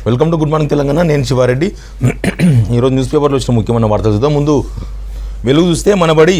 Welcome to good morning Telangana నేను శివారెడ్డి ఈరోజు news పేపర్లో వచ్చిన ముఖ్యమైన వార్తలు చూద్దాం ముందు వెలుగు చూస్తే మన బడి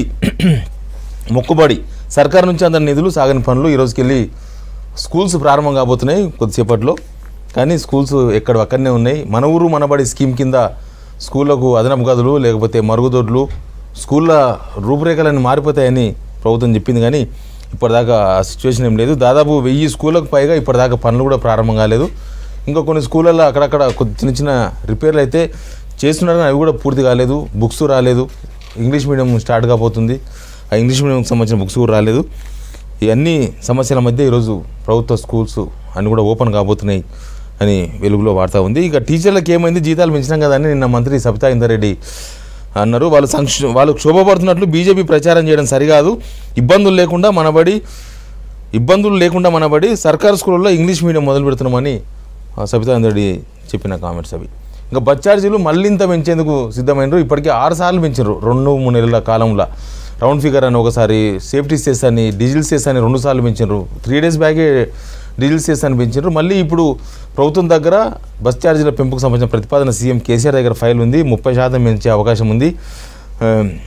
మొక్కుబడి సర్కార్ నుంచి అందరి నిధులు సాగని పనులు ఈ రోజుకెళ్ళి స్కూల్స్ ప్రారంభం కాబోతున్నాయి కొద్దిసేపట్లో కానీ స్కూల్స్ ఎక్కడ అక్కడనే ఉన్నాయి మన ఊరు మన బడి స్కీమ్ కింద స్కూళ్ళకు అదనపు గదులు లేకపోతే మరుగుదొడ్లు స్కూళ్ళ రూపురేఖలన్నీ మారిపోతాయని ప్రభుత్వం చెప్పింది కానీ ఇప్పటిదాకా ఆ సిచ్యువేషన్ ఏం లేదు దాదాపు వెయ్యి స్కూళ్ళకు పైగా ఇప్పటిదాకా పనులు కూడా ప్రారంభం కాలేదు ఇంకా కొన్ని స్కూళ్ళల్లో అక్కడక్కడ కొద్ది చిన్న చిన్న రిపేర్లు అయితే చేస్తున్నారు కానీ అవి కూడా పూర్తి కాలేదు బుక్స్ రాలేదు ఇంగ్లీష్ మీడియం స్టార్ట్ కాబోతుంది ఆ ఇంగ్లీష్ మీడియంకి సంబంధించిన బుక్స్ కూడా రాలేదు ఇవన్నీ సమస్యల మధ్య ఈరోజు ప్రభుత్వ స్కూల్స్ అన్నీ కూడా ఓపెన్ కాబోతున్నాయి అని వెలుగులో వార్త ఉంది ఇక టీచర్లకు ఏమైంది జీతాలు పెంచినాం కదా అని నిన్న మంత్రి సబితా ఇందరెడ్డి అన్నారు వాళ్ళు సంక్ష వాళ్ళు క్షోభపడుతున్నట్లు బీజేపీ ప్రచారం చేయడం సరికాదు ఇబ్బందులు లేకుండా మనబడి ఇబ్బందులు లేకుండా మనబడి సర్కారు స్కూళ్ళలో ఇంగ్లీష్ మీడియం మొదలు పెడుతున్నామని ఆ, సబితా ఇందరెడ్డి చెప్పిన కామెంట్స్ అవి ఇంకా బస్ ఛార్జీలు మళ్ళీంత పెంచేందుకు సిద్ధమైనరు ఇప్పటికే ఆరు సార్లు పెంచారు రెండు మూడు నెలల కాలంలో రౌండ్ ఫిగర్ అని ఒకసారి సేఫ్టీ సెస్ అని డీజిల్ సెస్ అని రెండు సార్లు పెంచారు త్రీ డేస్ బ్యాగే డీజిల్ సెస్ అని పెంచారు మళ్ళీ ఇప్పుడు ప్రభుత్వం దగ్గర బస్ ఛార్జీల పెంపుకు సంబంధించిన ప్రతిపాదన సీఎం కేసీఆర్ దగ్గర ఫైల్ ఉంది ముప్పై శాతం పెంచే అవకాశం ఉంది ఆ,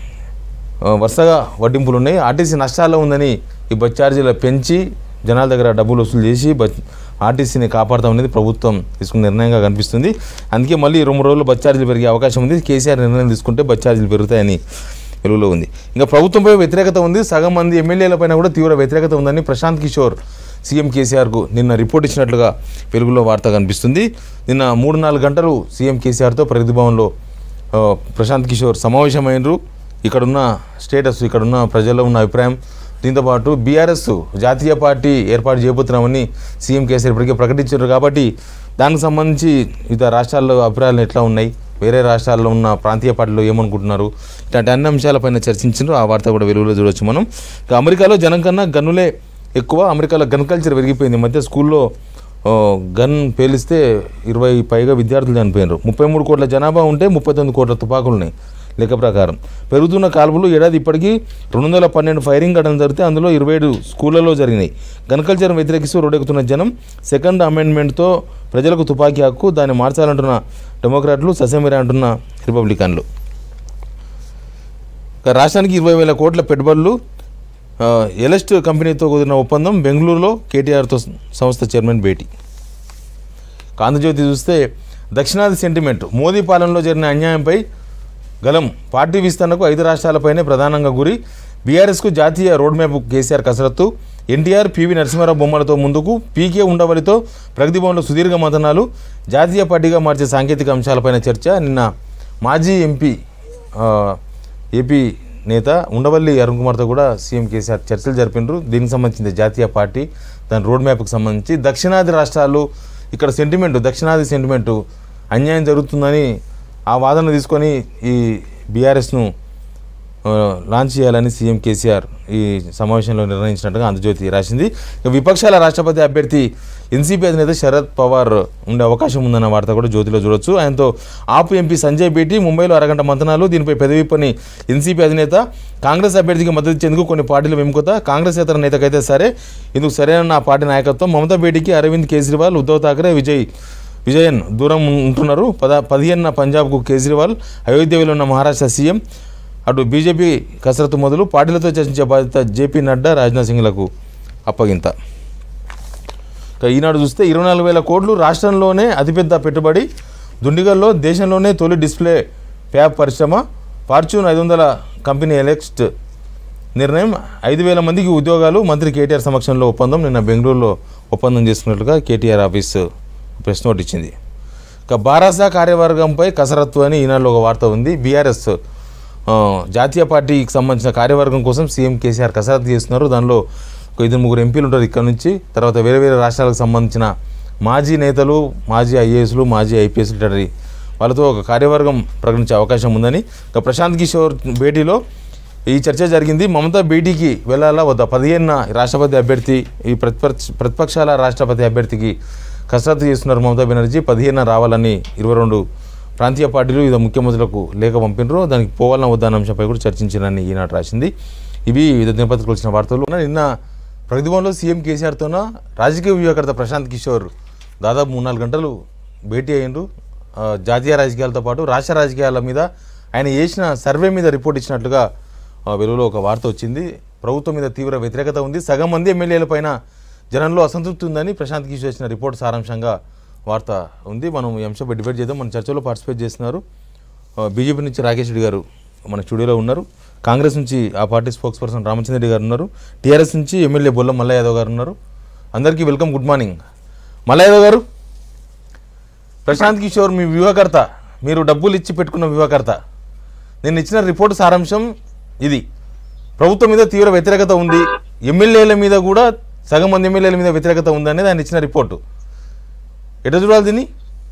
ఆ, వరుసగా వడ్డింపులు ఉన్నాయి ఆర్టీసీ నష్టాల్లో ఉందని ఈ బస్ ఛార్జీలు పెంచి జనాల దగ్గర డబ్బులు వసూలు చేసి బస్ ఆర్టీసీని కాపాడతాం అనేది ప్రభుత్వం తీసుకున్న నిర్ణయంగా కనిపిస్తుంది అందుకే మళ్ళీ రెండు మూడు రోజులు బస్ ఛార్జీలు పెరిగే అవకాశం ఉంది కేసీఆర్ నిర్ణయం తీసుకుంటే బస్ ఛార్జీలు పెరుగుతాయని వెలుగులో ఉంది ఇంకా ప్రభుత్వంపై వ్యతిరేకత ఉంది సగం మంది ఎమ్మెల్యేలపైన కూడా తీవ్ర వ్యతిరేకత ఉందని ప్రశాంత్ కిషోర్ సీఎం కేసీఆర్కు నిన్న రిపోర్ట్ ఇచ్చినట్లుగా వెలుగులో వార్త కనిపిస్తుంది నిన్న మూడు నాలుగు గంటలు సీఎం కేసీఆర్తో ప్రగతి భవన్లో ఆ, ప్రశాంత్ కిషోర్ సమావేశమైనరు ఇక్కడున్న స్టేటస్ ఇక్కడున్న ప్రజల్లో ఉన్న అభిప్రాయం దీంతోపాటు బీఆర్ఎస్ జాతీయ పార్టీ ఏర్పాటు చేయబోతున్నామని సీఎం కేసీఆర్ ఇప్పటికే ప్రకటించారు కాబట్టి దానికి సంబంధించి ఇతర రాష్ట్రాల్లో అభిప్రాయాలు ఎట్లా ఉన్నాయి వేరే రాష్ట్రాల్లో ఉన్న ప్రాంతీయ పార్టీలు ఏమనుకుంటున్నారు ఇట్లాంటి అన్ని అంశాలపైన చర్చించారు ఆ వార్త కూడా వెలుగులో చూడొచ్చు మనం ఇక అమెరికాలో జనం కన్నా గన్నులే ఎక్కువ అమెరికాలో గన్ కల్చర్ పెరిగిపోయింది ఈ మధ్య స్కూల్లో ఆ, గన్ పేలిస్తే ఇరవై పైగా విద్యార్థులు చనిపోయినారు ముప్పై మూడు కోట్ల జనాభా ఉంటే ముప్పై తొమ్మిది కోట్ల తుపాకులు ఉన్నాయి లెక్క ప్రకారం పెరుగుతున్న కాల్పులు ఏడాది ఇప్పటికీ రెండు వందల పన్నెండు ఫైరింగ్ ఘటనలు జరిగితే అందులో ఇరవై ఏడు స్కూళ్లలో జరిగినాయి గన్ కల్చర్ను వ్యతిరేకిస్తూ రోడ్డెక్కుతున్న జనం సెకండ్ అమెండ్మెంట్తో ప్రజలకు తుపాకీ హక్కు దాన్ని మార్చాలంటున్న డెమోక్రాట్లు ససేమిరా అంటున్న రిపబ్లికన్లు ఇక రాష్ట్రానికి ఇరవై వేల కోట్ల పెట్టుబడులు ఆ, ఎలెస్ట్ కంపెనీతో కుదిరిన ఒప్పందం బెంగళూరులో కేటీఆర్తో సంస్థ చైర్మన్ భేటీ ఆంధ్రజ్యోతి చూస్తే దక్షిణాది సెంటిమెంట్ మోదీ పాలనలో జరిగిన అన్యాయంపై గలం పార్టీ విస్తరణకు ఐదు రాష్ట్రాలపైనే ప్రధానంగా గురి బీఆర్ఎస్కు జాతీయ రోడ్ మ్యాప్ కేసీఆర్ కసరత్తు ఎన్టీఆర్ పివి నరసింహారావు బొమ్మలతో ముందుకు పీకే ఉండవలితో ప్రగతి భవన్లో సుదీర్ఘ మతనాలు జాతీయ పార్టీగా మార్చే సాంకేతిక అంశాలపైన చర్చ నిన్న మాజీ ఎంపీ ఆ, ఏపీ నేత ఉండవల్లి అరుణ్ కుమార్తో కూడా సీఎం కేసీఆర్ చర్చలు జరిపినారు దీనికి సంబంధించిన జాతీయ పార్టీ దాని రోడ్ మ్యాప్కి సంబంధించి దక్షిణాది రాష్ట్రాలు ఇక్కడ సెంటిమెంట్ దక్షిణాది సెంటిమెంట్ అన్యాయం జరుగుతుందని ఆ వాదన తీసుకొని ఈ బీఆర్ఎస్ను ఆ, లాంచ్ చేయాలని సీఎం కేసీఆర్ ఈ సమావేశంలో నిర్ణయించినట్టుగా ఆంధ్రజ్యోతి రాసింది ఇక విపక్షాల రాష్ట్రపతి అభ్యర్థి ఎన్సీపీ అధినేత శరద్ పవార్ ఉండే అవకాశం ఉందన్న వార్త కూడా జ్యోతిలో చూడొచ్చు ఆయనతో ఆపు ఎంపీ సంజయ్ భేటీ ముంబైలో అరగంట మంతనాలు దీనిపై పెదవిప్పని ఎన్సీపీ అధినేత కాంగ్రెస్ అభ్యర్థికి మద్దతు ఇచ్చేందుకు కొన్ని పార్టీల విముఖత కాంగ్రెస్ ఇతర నేతకైతే సరే ఇందుకు సరైన ఆ పార్టీ నాయకత్వం మమతా భేటీకి అరవింద్ కేజ్రీవాల్ ఉద్ధవ్ థాకరే విజయ్ విజయన్ దూరం ఉంటున్నారు పద పదిహేనున పంజాబ్కు కేజ్రీవాల్ అయోధ్యలో ఉన్న మహారాష్ట్ర సీఎం అటు బీజేపీ కసరత్తు మొదలు పార్టీలతో చర్చించే బాధ్యత జేపీ నడ్డా రాజ్నాథ్ సింగ్లకు అప్పగింత ఇక ఈనాడు చూస్తే ఇరవై నాలుగు వేల కోట్లు రాష్ట్రంలోనే అతిపెద్ద పెట్టుబడి దుండిగల్లో దేశంలోనే తొలి డిస్ప్లే ప్యాప్ పరిశ్రమ ఫార్చ్యూన్ ఐదు వందల కంపెనీ ఎలెక్స్ట్ నిర్ణయం ఐదు వేల మందికి ఉద్యోగాలు మంత్రి కేటీఆర్ సమక్షంలో ఒప్పందం నిన్న బెంగళూరులో ఒప్పందం చేసుకున్నట్లుగా కేటీఆర్ ఆఫీస్ ప్రెస్ నోట్ ఇచ్చింది ఇక బారాసా కార్యవర్గంపై కసరత్తు అని ఈనాడులో ఒక వార్త ఉంది బీఆర్ఎస్ ఆ, జాతీయ పార్టీకి సంబంధించిన కార్యవర్గం కోసం సీఎం కేసీఆర్ కసరత్తు చేస్తున్నారు దానిలో ఒక ఇద్దరు ముగ్గురు ఎంపీలు ఉంటారు ఇక్కడ నుంచి తర్వాత వేరే వేరే రాష్ట్రాలకు సంబంధించిన మాజీ నేతలు మాజీ ఐఏఎస్లు మాజీ ఐపీఎస్లు ఇట్లాంటి వాళ్ళతో ఒక కార్యవర్గం ప్రకటించే అవకాశం ఉందని ఇక ప్రశాంత్ కిషోర్ భేటీలో ఈ చర్చ జరిగింది మమతా భేటీకి వెళ్ళాలా వద్దా పదిహేనున రాష్ట్రపతి అభ్యర్థి ఈ ప్రతిపక్ష ప్రతిపక్షాల రాష్ట్రపతి అభ్యర్థికి కసరత్తు చేస్తున్నారు మమతా బెనర్జీ పదిహేనున రావాలని ఇరవై రెండు ప్రాంతీయ పార్టీలు ఇది ముఖ్యమంత్రులకు లేఖ పంపినరు దానికి పోవాలన్న వద్దా అనే అంశంపై కూడా చర్చించారని ఈనాడు రాసింది ఇవి వివిధ దినపత్రికలు వచ్చిన వార్తలు నిన్న ప్రతిభవన్లో సీఎం కేసీఆర్తోన రాజకీయ వ్యూహకర్త ప్రశాంత్ కిషోర్ దాదాపు మూడు నాలుగు గంటలు భేటీ అయ్యిండ్రు ఆ, జాతీయ రాజకీయాలతో పాటు రాష్ట్ర రాజకీయాల మీద ఆయన చేసిన సర్వే మీద రిపోర్ట్ ఇచ్చినట్లుగా ఆ, వెలుగులో ఒక వార్త వచ్చింది ప్రభుత్వం మీద తీవ్ర వ్యతిరేకత ఉంది సగం మంది ఎమ్మెల్యేల పైన జనంలో అసంతృప్తి ఉందని ప్రశాంత్ కిషోర్ ఇచ్చిన రిపోర్ట్ సారాంశంగా వార్త ఉంది మనం ఈ అంశంపై డిబేట్ చేద్దాం మన చర్చలో పార్టిసిపేట్ చేస్తున్నారు ఆ, బీజేపీ నుంచి రాకేష్ రెడ్డి గారు మన స్టూడియోలో ఉన్నారు కాంగ్రెస్ నుంచి ఆ party spokesperson Ramachandra Reddy garu ఉన్నారు టీఆర్ఎస్ నుంచి ఎమ్మెల్యే బొల్ల మల్ల యాదవ్ గారు ఉన్నారు అందరికీ వెల్కమ్ గుడ్ మార్నింగ్ మల్ల యాదవ్ గారు ప్రశాంత్ కిషోర్ మీ వ్యూహకర్త మీరు డబ్బులు ఇచ్చి పెట్టుకున్న వ్యూహకర్త నేను ఇచ్చిన రిపోర్ట్ సారాంశం ఇది ప్రభుత్వం మీద తీవ్ర వ్యతిరేకత ఉంది ఎమ్మెల్యేల మీద కూడా సగం మంది ఎమ్మెల్యేల మీద వ్యతిరేకత ఉంది అనేది ఆయన ఇచ్చిన రిపోర్టు ఎట్లా చూడాలి దీన్ని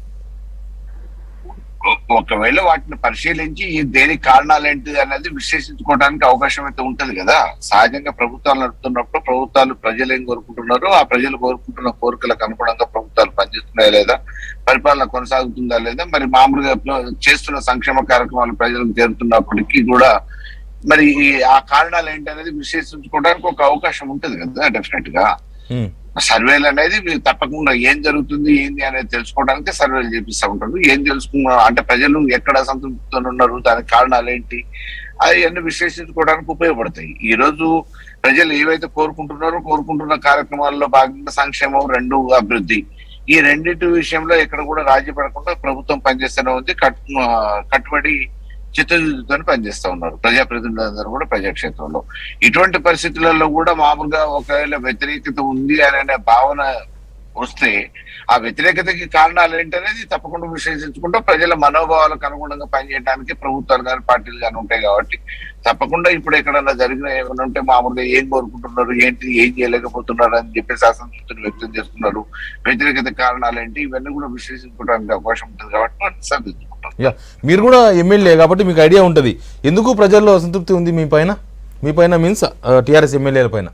ఒ- ఒకవేళ వాటిని పరిశీలించి ఈ దేనికి కారణాలు ఏంటి అనేది విశ్లేషించుకోవడానికి అవకాశం అయితే ఉంటది కదా సహజంగా ప్రభుత్వాలు నడుపుతున్నప్పుడు ప్రభుత్వాలు ప్రజలు ఏం కోరుకుంటున్నారు ఆ ప్రజలు కోరుకుంటున్న కోరికలకు అనుగుణంగా ప్రభుత్వాలు పనిచేస్తున్నాయా లేదా పరిపాలన కొనసాగుతుందా లేదా మరి మామూలుగా ప్ర- చేస్తున్న సంక్షేమ కార్యక్రమాలు ప్రజలకు చేరుతున్నప్పటికీ కూడా మరి ఈ ఆ కారణాలు ఏంటి అనేది విశ్లేషించుకోవడానికి ఒక అవకాశం ఉంటది కదా డెఫినెట్ గా ఉమ్, సర్వేలు అనేది మీరు తప్పకుండా ఏం జరుగుతుంది ఏంది అనేది తెలుసుకోవడానికి సర్వేలు చేపిస్తూ ఉంటారు ఏం తెలుసుకున్నా అంటే ప్రజలు ఎక్కడ అసంతృప్తితో ఉన్నారు దానికి కారణాలు ఏంటి అవన్నీ విశ్లేషించుకోవడానికి ఉపయోగపడతాయి ఈ రోజు ప్రజలు ఏవైతే కోరుకుంటున్నారో కోరుకుంటున్న కార్యక్రమాల్లో భాగంగా సంక్షేమం రెండు అభివృద్ధి ఈ రెండింటి విషయంలో ఎక్కడ కూడా రాజీ పడకుండా ప్రభుత్వం పనిచేస్తూనే ఉంది కట్ ఆ, కట్టుబడి చిత్తశుద్ధితో పనిచేస్తూ ఉన్నారు ప్రజాప్రతినిధులందరూ కూడా ప్రజాక్షేత్రంలో ఇటువంటి పరిస్థితులలో కూడా మామూలుగా ఒకవేళ వ్యతిరేకత ఉంది అనే భావన వస్తే ఆ వ్యతిరేకతకి కారణాలు ఏంటనేది తప్పకుండా విశ్లేషించుకుంటూ ప్రజల మనోభావాలకు అనుగుణంగా పనిచేయడానికి ప్రభుత్వాలు కానీ పార్టీలు కానీ ఉంటాయి కాబట్టి తప్పకుండా ఇప్పుడు ఎక్కడన్నా జరిగిన ఏమైనా ఉంటే మామూలుగా ఏం కోరుకుంటున్నారు ఏంటి ఏం చేయలేకపోతున్నారు అని చెప్పేసి అసంతృప్తిని వ్యక్తం చేస్తున్నారు వ్యతిరేకత కారణాలు ఏంటి ఇవన్నీ కూడా విశ్లేషించుకోవడానికి అవకాశం ఉంటుంది కాబట్టి మనం సరిదిద్దుకుంటాం యా మీరు కూడా ఎమ్మెల్యే కాబట్టి మీకు ఐడియా ఉంటుంది ఎందుకు ప్రజల్లో అసంతృప్తి ఉంది మీ పైన మీ పైన మీన్స్ టీఆర్ఎస్ ఎమ్మెల్యేల పైన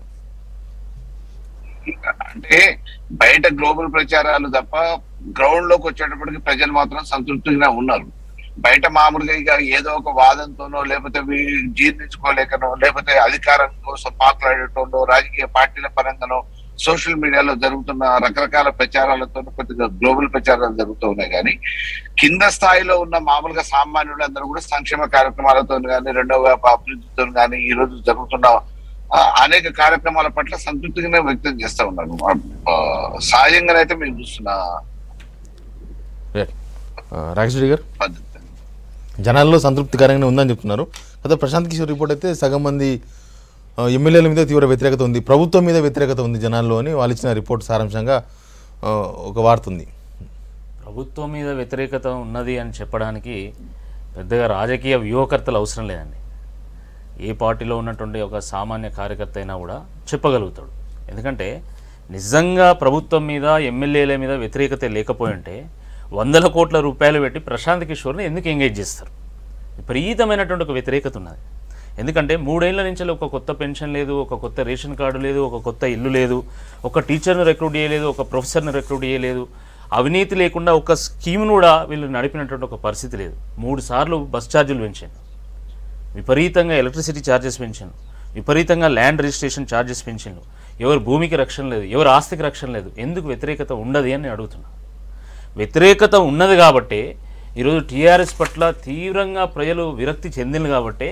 అంటే బయట గ్లోబల్ ప్రచారాలు తప్ప గ్రౌండ్ లోకి వచ్చేటప్పటికి ప్రజలు మాత్రం సంతృప్తిగా ఉన్నారు బయట మామూలుగా ఇక ఏదో ఒక వాదంతోనో లేకపోతే వీ- జీర్ణించుకోలేకనో లేకపోతే అధికారం కోసం మాట్లాడటంలో రాజకీయ పార్టీల పరంగానో సోషల్ మీడియాలో జరుగుతున్న రకరకాల ప్రచారాలతో కొద్దిగా గ్లోబల్ ప్రచారాలు జరుగుతూ ఉన్నాయి కానీ కింద స్థాయిలో ఉన్న మామూలుగా సామాన్యులందరూ కూడా సంక్షేమ కార్యక్రమాలతో కానీ రెండవ అభివృద్ధితో కానీ ఈ రోజు జరుగుతున్న ఆ, అనేక కార్యక్రమాల పట్ల సంతృప్తిగానే వ్యక్తం చేస్తూ ఉన్నారు ఆ, సహజంగానైతే మేము చూస్తున్న రైట్. ఆ, రాకేష్ రెడ్డి గారు పద్ధతి జనాల్లో సంతృప్తికరంగానే ఉందని చెప్తున్నారు అయితే ప్రశాంత్ కిషోర్ రిపోర్ట్ అయితే సగం మంది ఆ, ఎమ్మెల్యేల మీద తీవ్ర వ్యతిరేకత ఉంది ప్రభుత్వం మీద వ్యతిరేకత ఉంది జనాల్లో అని వాళ్ళు ఇచ్చిన రిపోర్ట్ సారాంశంగా ఆ, ఒక వార్త ఉంది ప్రభుత్వం మీద వ్యతిరేకత ఉన్నది అని చెప్పడానికి పెద్దగా రాజకీయ వ్యూహకర్తలు అవసరం లేదండి ఏ పార్టీలో ఉన్నటువంటి ఒక సామాన్య కార్యకర్త అయినా కూడా చెప్పగలుగుతాడు ఎందుకంటే నిజంగా ప్రభుత్వం మీద ఎమ్మెల్యేల మీద వ్యతిరేకత లేకపోయి ఉంటే వందల కోట్ల రూపాయలు పెట్టి ప్రశాంత్ కిషోర్ని ఎందుకు ఎంగేజ్ చేస్తారు విపరీతమైనటువంటి ఒక వ్యతిరేకత ఉన్నది ఎందుకంటే మూడేళ్ల నుంచి ఒక కొత్త పెన్షన్ లేదు ఒక కొత్త రేషన్ కార్డు లేదు ఒక కొత్త ఇల్లు లేదు ఒక టీచర్ను రిక్రూట్ చేయలేదు ఒక ప్రొఫెసర్ని రిక్రూట్ చేయలేదు అవినీతి లేకుండా ఒక స్కీమ్ను కూడా వీళ్ళు నడిపినటువంటి ఒక పరిస్థితి లేదు మూడు సార్లు బస్ ఛార్జీలు పెంచాను విపరీతంగా ఎలక్ట్రిసిటీ ఛార్జెస్ పెంచాను విపరీతంగా ల్యాండ్ రిజిస్ట్రేషన్ ఛార్జెస్ పెంచాను ఎవరు భూమికి రక్షణ లేదు ఎవరు ఆస్తికి రక్షణ లేదు ఎందుకు వ్యతిరేకత ఉండదు అని నేను అడుగుతున్నా వ్యతిరేకత ఉన్నది కాబట్టి ఈరోజు టీఆర్ఎస్ పట్ల తీవ్రంగా ప్రజలు విరక్తి చెందింది కాబట్టి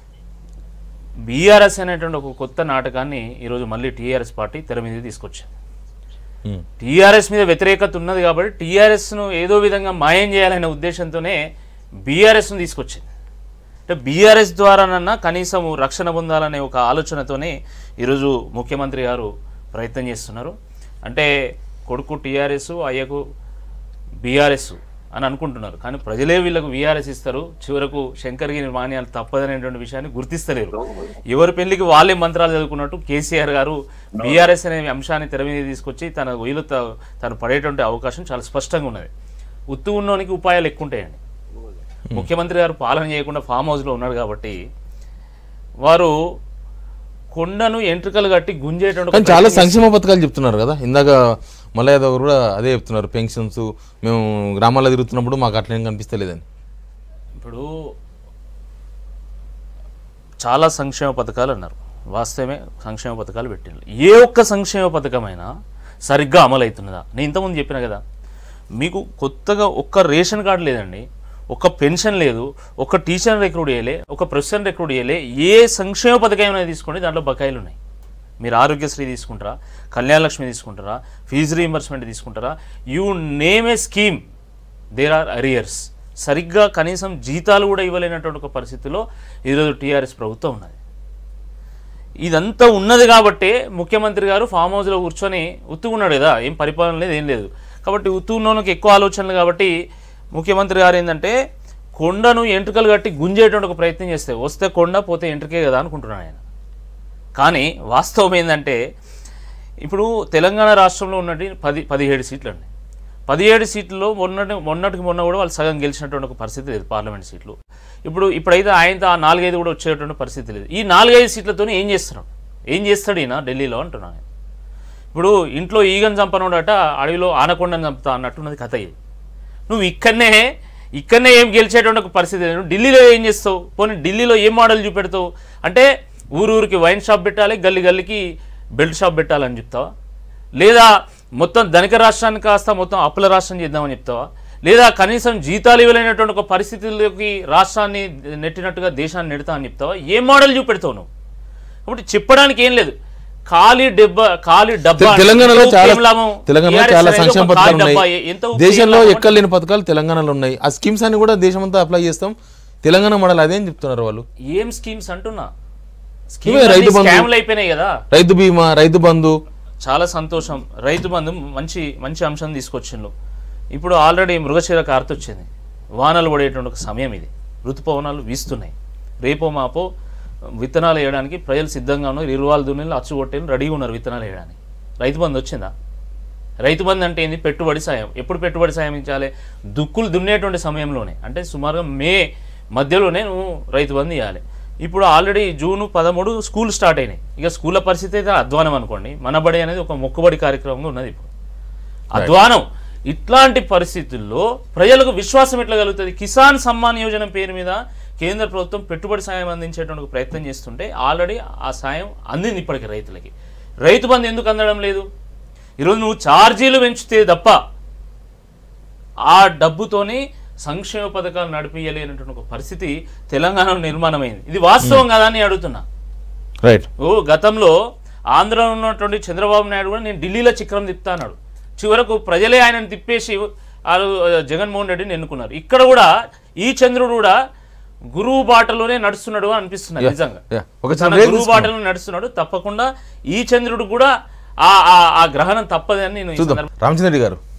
బీఆర్ఎస్ అనేటువంటి ఒక కొత్త నాటకాన్ని ఈరోజు మళ్ళీ టీఆర్ఎస్ పార్టీ తెర మీద తీసుకొచ్చింది ఉమ్, టీఆర్ఎస్ మీద వ్యతిరేకత ఉన్నది కాబట్టి టీఆర్ఎస్ను ఏదో విధంగా మాయం చేయాలనే ఉద్దేశంతోనే బీఆర్ఎస్ను తీసుకొచ్చింది అంటే బీఆర్ఎస్ ద్వారానన్నా కనీసం రక్షణ పొందాలనే ఒక ఆలోచనతోనే ఈరోజు ముఖ్యమంత్రి గారు ప్రయత్నం చేస్తున్నారు అంటే కొడుకు టీఆర్ఎస్ అయ్యకు బీఆర్ఎస్ అని అనుకుంటున్నారు కానీ ప్రజలే వీళ్ళకు వీఆర్ఎస్ ఇస్తారు చివరకు శంకర్గిరి మాన్యాలు తప్పదనేటువంటి విషయాన్ని గుర్తిస్తలేరు ఎవరి పెళ్లికి వాళ్ళే మంత్రాలు చదువుకున్నట్టు కేసీఆర్ గారు బీఆర్ఎస్ అనే అంశాన్ని తెర మీద తీసుకొచ్చి తన వీలు త- తను పడేటువంటి అవకాశం చాలా స్పష్టంగా ఉన్నది ఉత్తు ఉన్నోనికి ఉపాయాలు ఎక్కువ ఉంటాయండి ముఖ్యమంత్రి గారు పాలన చేయకుండా ఫామ్ హౌస్లో ఉన్నాడు కాబట్టి వారు కొండను ఎంట్రుకలు కట్టి గుంజేటువంటి కానీ చాలా సంక్షేమ పథకాలు చెప్తున్నారు కదా ఇందాక మల్ల యాదవ్ గారు కూడా అదే చెప్తున్నారు పెన్షన్స్ మేము గ్రామాల్లో తిరుగుతున్నప్పుడు మాకు అట్లేం కనిపిస్తలేదని ఇప్పుడు చాలా సంక్షేమ పథకాలు అన్నారు వాస్తవమే సంక్షేమ పథకాలు పెట్టిండ్రు ఏ ఒక్క సంక్షేమ పథకమైనా సరిగ్గా అమలు అవుతున్నదా నేను ఇంతకుముందు చెప్పిన కదా మీకు కొత్తగా ఒక్క రేషన్ కార్డు లేదండి ఒక్క పెన్షన్ లేదు ఒక్క టీచర్ రిక్రూట్ చేయలే ఒక ప్రొఫెసర్ రిక్రూట్ చేయలే ఏ సంక్షేమ పథకం ఏమైనా తీసుకోండి దాంట్లో బకాయిలు ఉన్నాయి మీరు ఆరోగ్యశ్రీ తీసుకుంటారా కళ్యాణ లక్ష్మి తీసుకుంటారా ఫీజు రీఎంబర్స్మెంట్ తీసుకుంటారా you name a scheme there are arrears సరిగ్గా కనీసం జీతాలు కూడా ఇవ్వలేనటువంటి ఒక పరిస్థితిలో ఈరోజు టీఆర్ఎస్ ప్రభుత్వం ఉన్నది ఇదంతా ఉన్నది కాబట్టే ముఖ్యమంత్రి గారు ఫామ్ హౌస్లో కూర్చొని ఉత్తుకున్నాడు కదా ఏం పరిపాలన లేదు ఏం లేదు కాబట్టి ఉత్తుకున్నోనికి ఎక్కువ ఆలోచనలు కాబట్టి ముఖ్యమంత్రి గారు ఏంటంటే కొండను ఎంట్రుకలు కట్టి గుంజేటువంటి ఒక ప్రయత్నం చేస్తే వస్తే కొండ పోతే ఎంట్రుకే కదా అనుకుంటున్నాను ఆయన కానీ వాస్తవం ఏంటంటే ఇప్పుడు తెలంగాణ రాష్ట్రంలో ఉన్నటి పది పదిహేడు సీట్లు అండి పదిహేడు సీట్లలో మొన్నటి మొన్నటికి మొన్న కూడా వాళ్ళు సగం గెలిచినటువంటి ఒక పరిస్థితి లేదు పార్లమెంట్ సీట్లు ఇప్పుడు ఇప్పుడైతే ఆయనతో ఆ నాలుగైదు కూడా వచ్చేటువంటి పరిస్థితి లేదు ఈ నాలుగైదు సీట్లతో ఏం చేస్తున్నాడు ఏం చేస్తాడు ఈయన ఢిల్లీలో అంటున్నాను నేను. ఇప్పుడు ఇంట్లో ఈగను చంపనోడట అడవిలో ఆనకొండని చంపుతా అన్నట్టున్నది కథ ఇది నువ్వు ఇక్కడనే ఇక్కడనే ఏం గెలిచేటువంటి ఒక పరిస్థితి లేదు నువ్వు ఢిల్లీలో ఏం చేస్తావు పోనీ ఢిల్లీలో ఏం మోడల్ చూపెడతావు అంటే ఊరు ఊరికి వైన్ షాప్ పెట్టాలి గల్లి గల్లికి బెల్ట్ షాప్ పెట్టాలని చెప్తావా లేదా మొత్తం ధనిక రాష్ట్రాన్ని కాస్త మొత్తం అప్పుల రాష్ట్రం చేద్దామని చెప్తావా లేదా కనీసం జీతాలు ఇవ్వలేనటువంటి ఒక పరిస్థితుల్లోకి రాష్ట్రాన్ని నెట్టినట్టుగా దేశాన్ని నెడతా అని చెప్తావా ఏ మోడల్ చూపెడతావు నువ్వు కాబట్టి చెప్పడానికి ఏం లేదు ఖాళీ డబ్బా ఖాళీ డబ్బా తె- తెలంగాణలో ఎంత చాలా ఉపయోగం లాభం? తెలంగాణలో TRS చాలా అనేది సంక్షేమ ఒక ఖాళీ పథకాలు డబ్బా. ఉన్నాయి ఎంత ఉపయోగం దేశంలో లాభం? ఎక్కడ లేని పథకాలు తెలంగాణలో ఉన్నాయి ఆ స్కీమ్స్ అన్ని కూడా దేశమంతా అప్లై చేస్తాం తెలంగాణ మోడల్ అదేం చెప్తున్నారు వాళ్ళు ఏం స్కీమ్స్ అంటున్నా ఇవే స్కీమ్స్ రైతు బంధు. స్కామ్లు అయిపోయినాయి కదా రైతు బీమా రైతు బంధు చాలా సంతోషం రైతు బంధు మంచి మంచి అంశం తీసుకొచ్చిండ్రు ఇప్పుడు ఆల్రెడీ మృగశిర కార్తె వచ్చింది వానలు పడేటువంటి ఒక సమయం ఇది ఋతుపవనాలు వీస్తున్నాయి రేపో మాపో విత్తనాలు వేయడానికి ప్రజలు సిద్ధంగా ఉన్నారు ఇరువాలు దున్నులు అచ్చు కొట్టేలు రెడీగా ఉన్నారు విత్తనాలు వేయడానికి రైతు బంధు వచ్చిందా రైతు బంధు అంటే ఏంది పెట్టుబడి సాయం ఎప్పుడు పెట్టుబడి సాయం ఇచ్చాలి దుక్కులు దున్నేటువంటి సమయంలోనే అంటే సుమారుగా మే మధ్యలోనే నువ్వు రైతు బంధు ఇవ్వాలి ఇప్పుడు ఆల్రెడీ జూన్ పదమూడు స్కూల్ స్టార్ట్ అయినాయి ఇక స్కూళ్ళ పరిస్థితి అయితే అధ్వానం అనుకోండి మనబడి అనేది ఒక మొక్కుబడి కార్యక్రమంగా ఉన్నది ఇప్పుడు అధ్వానం ఇట్లాంటి పరిస్థితుల్లో ప్రజలకు విశ్వాసం ఎట్లా కలుగుతుంది కిసాన్ సమ్మాన్ యోజన పేరు మీద కేంద్ర ప్రభుత్వం పెట్టుబడి సాయం అందించేటువంటి ఒక ప్రయత్నం చేస్తుంటే ఆల్రెడీ ఆ సాయం అందింది ఇప్పటికి రైతులకి రైతు బంధు ఎందుకు అందడం లేదు ఈరోజు నువ్వు ఛార్జీలు పెంచితే తప్ప ఆ డబ్బుతోని సంక్షేమ పథకాలు నడిపించలేనటువంటి ఒక పరిస్థితి తెలంగాణలో నిర్మాణమైంది ఇది వాస్తవం కదా అని అడుగుతున్నా రైట్ ఓ గతంలో ఆంధ్రలో ఉన్నటువంటి చంద్రబాబు నాయుడు కూడా నేను ఢిల్లీలో చక్రం తిప్పుతా అన్నాడు చివరకు ప్రజలే ఆయనను తిప్పేసి వాళ్ళు జగన్మోహన్ రెడ్డిని ఎన్నుకున్నారు ఇక్కడ కూడా ఈ చంద్రుడు కూడా గురువు బాటలోనే నడుస్తున్నాడు అని అనిపిస్తున్నది Yeah, నిజంగా yeah. ఒక చిన్న తన break గురువు తీసుకుందాం. బాటలో నడుస్తున్నాడు తప్పకుండా ఈ చంద్రుడు కూడా ఆ ఆ- ఆ గ్రహణం తప్పదని నేను ఈ చూద్దాం సందర్భంగా రామచంద్ర రెడ్డి గారు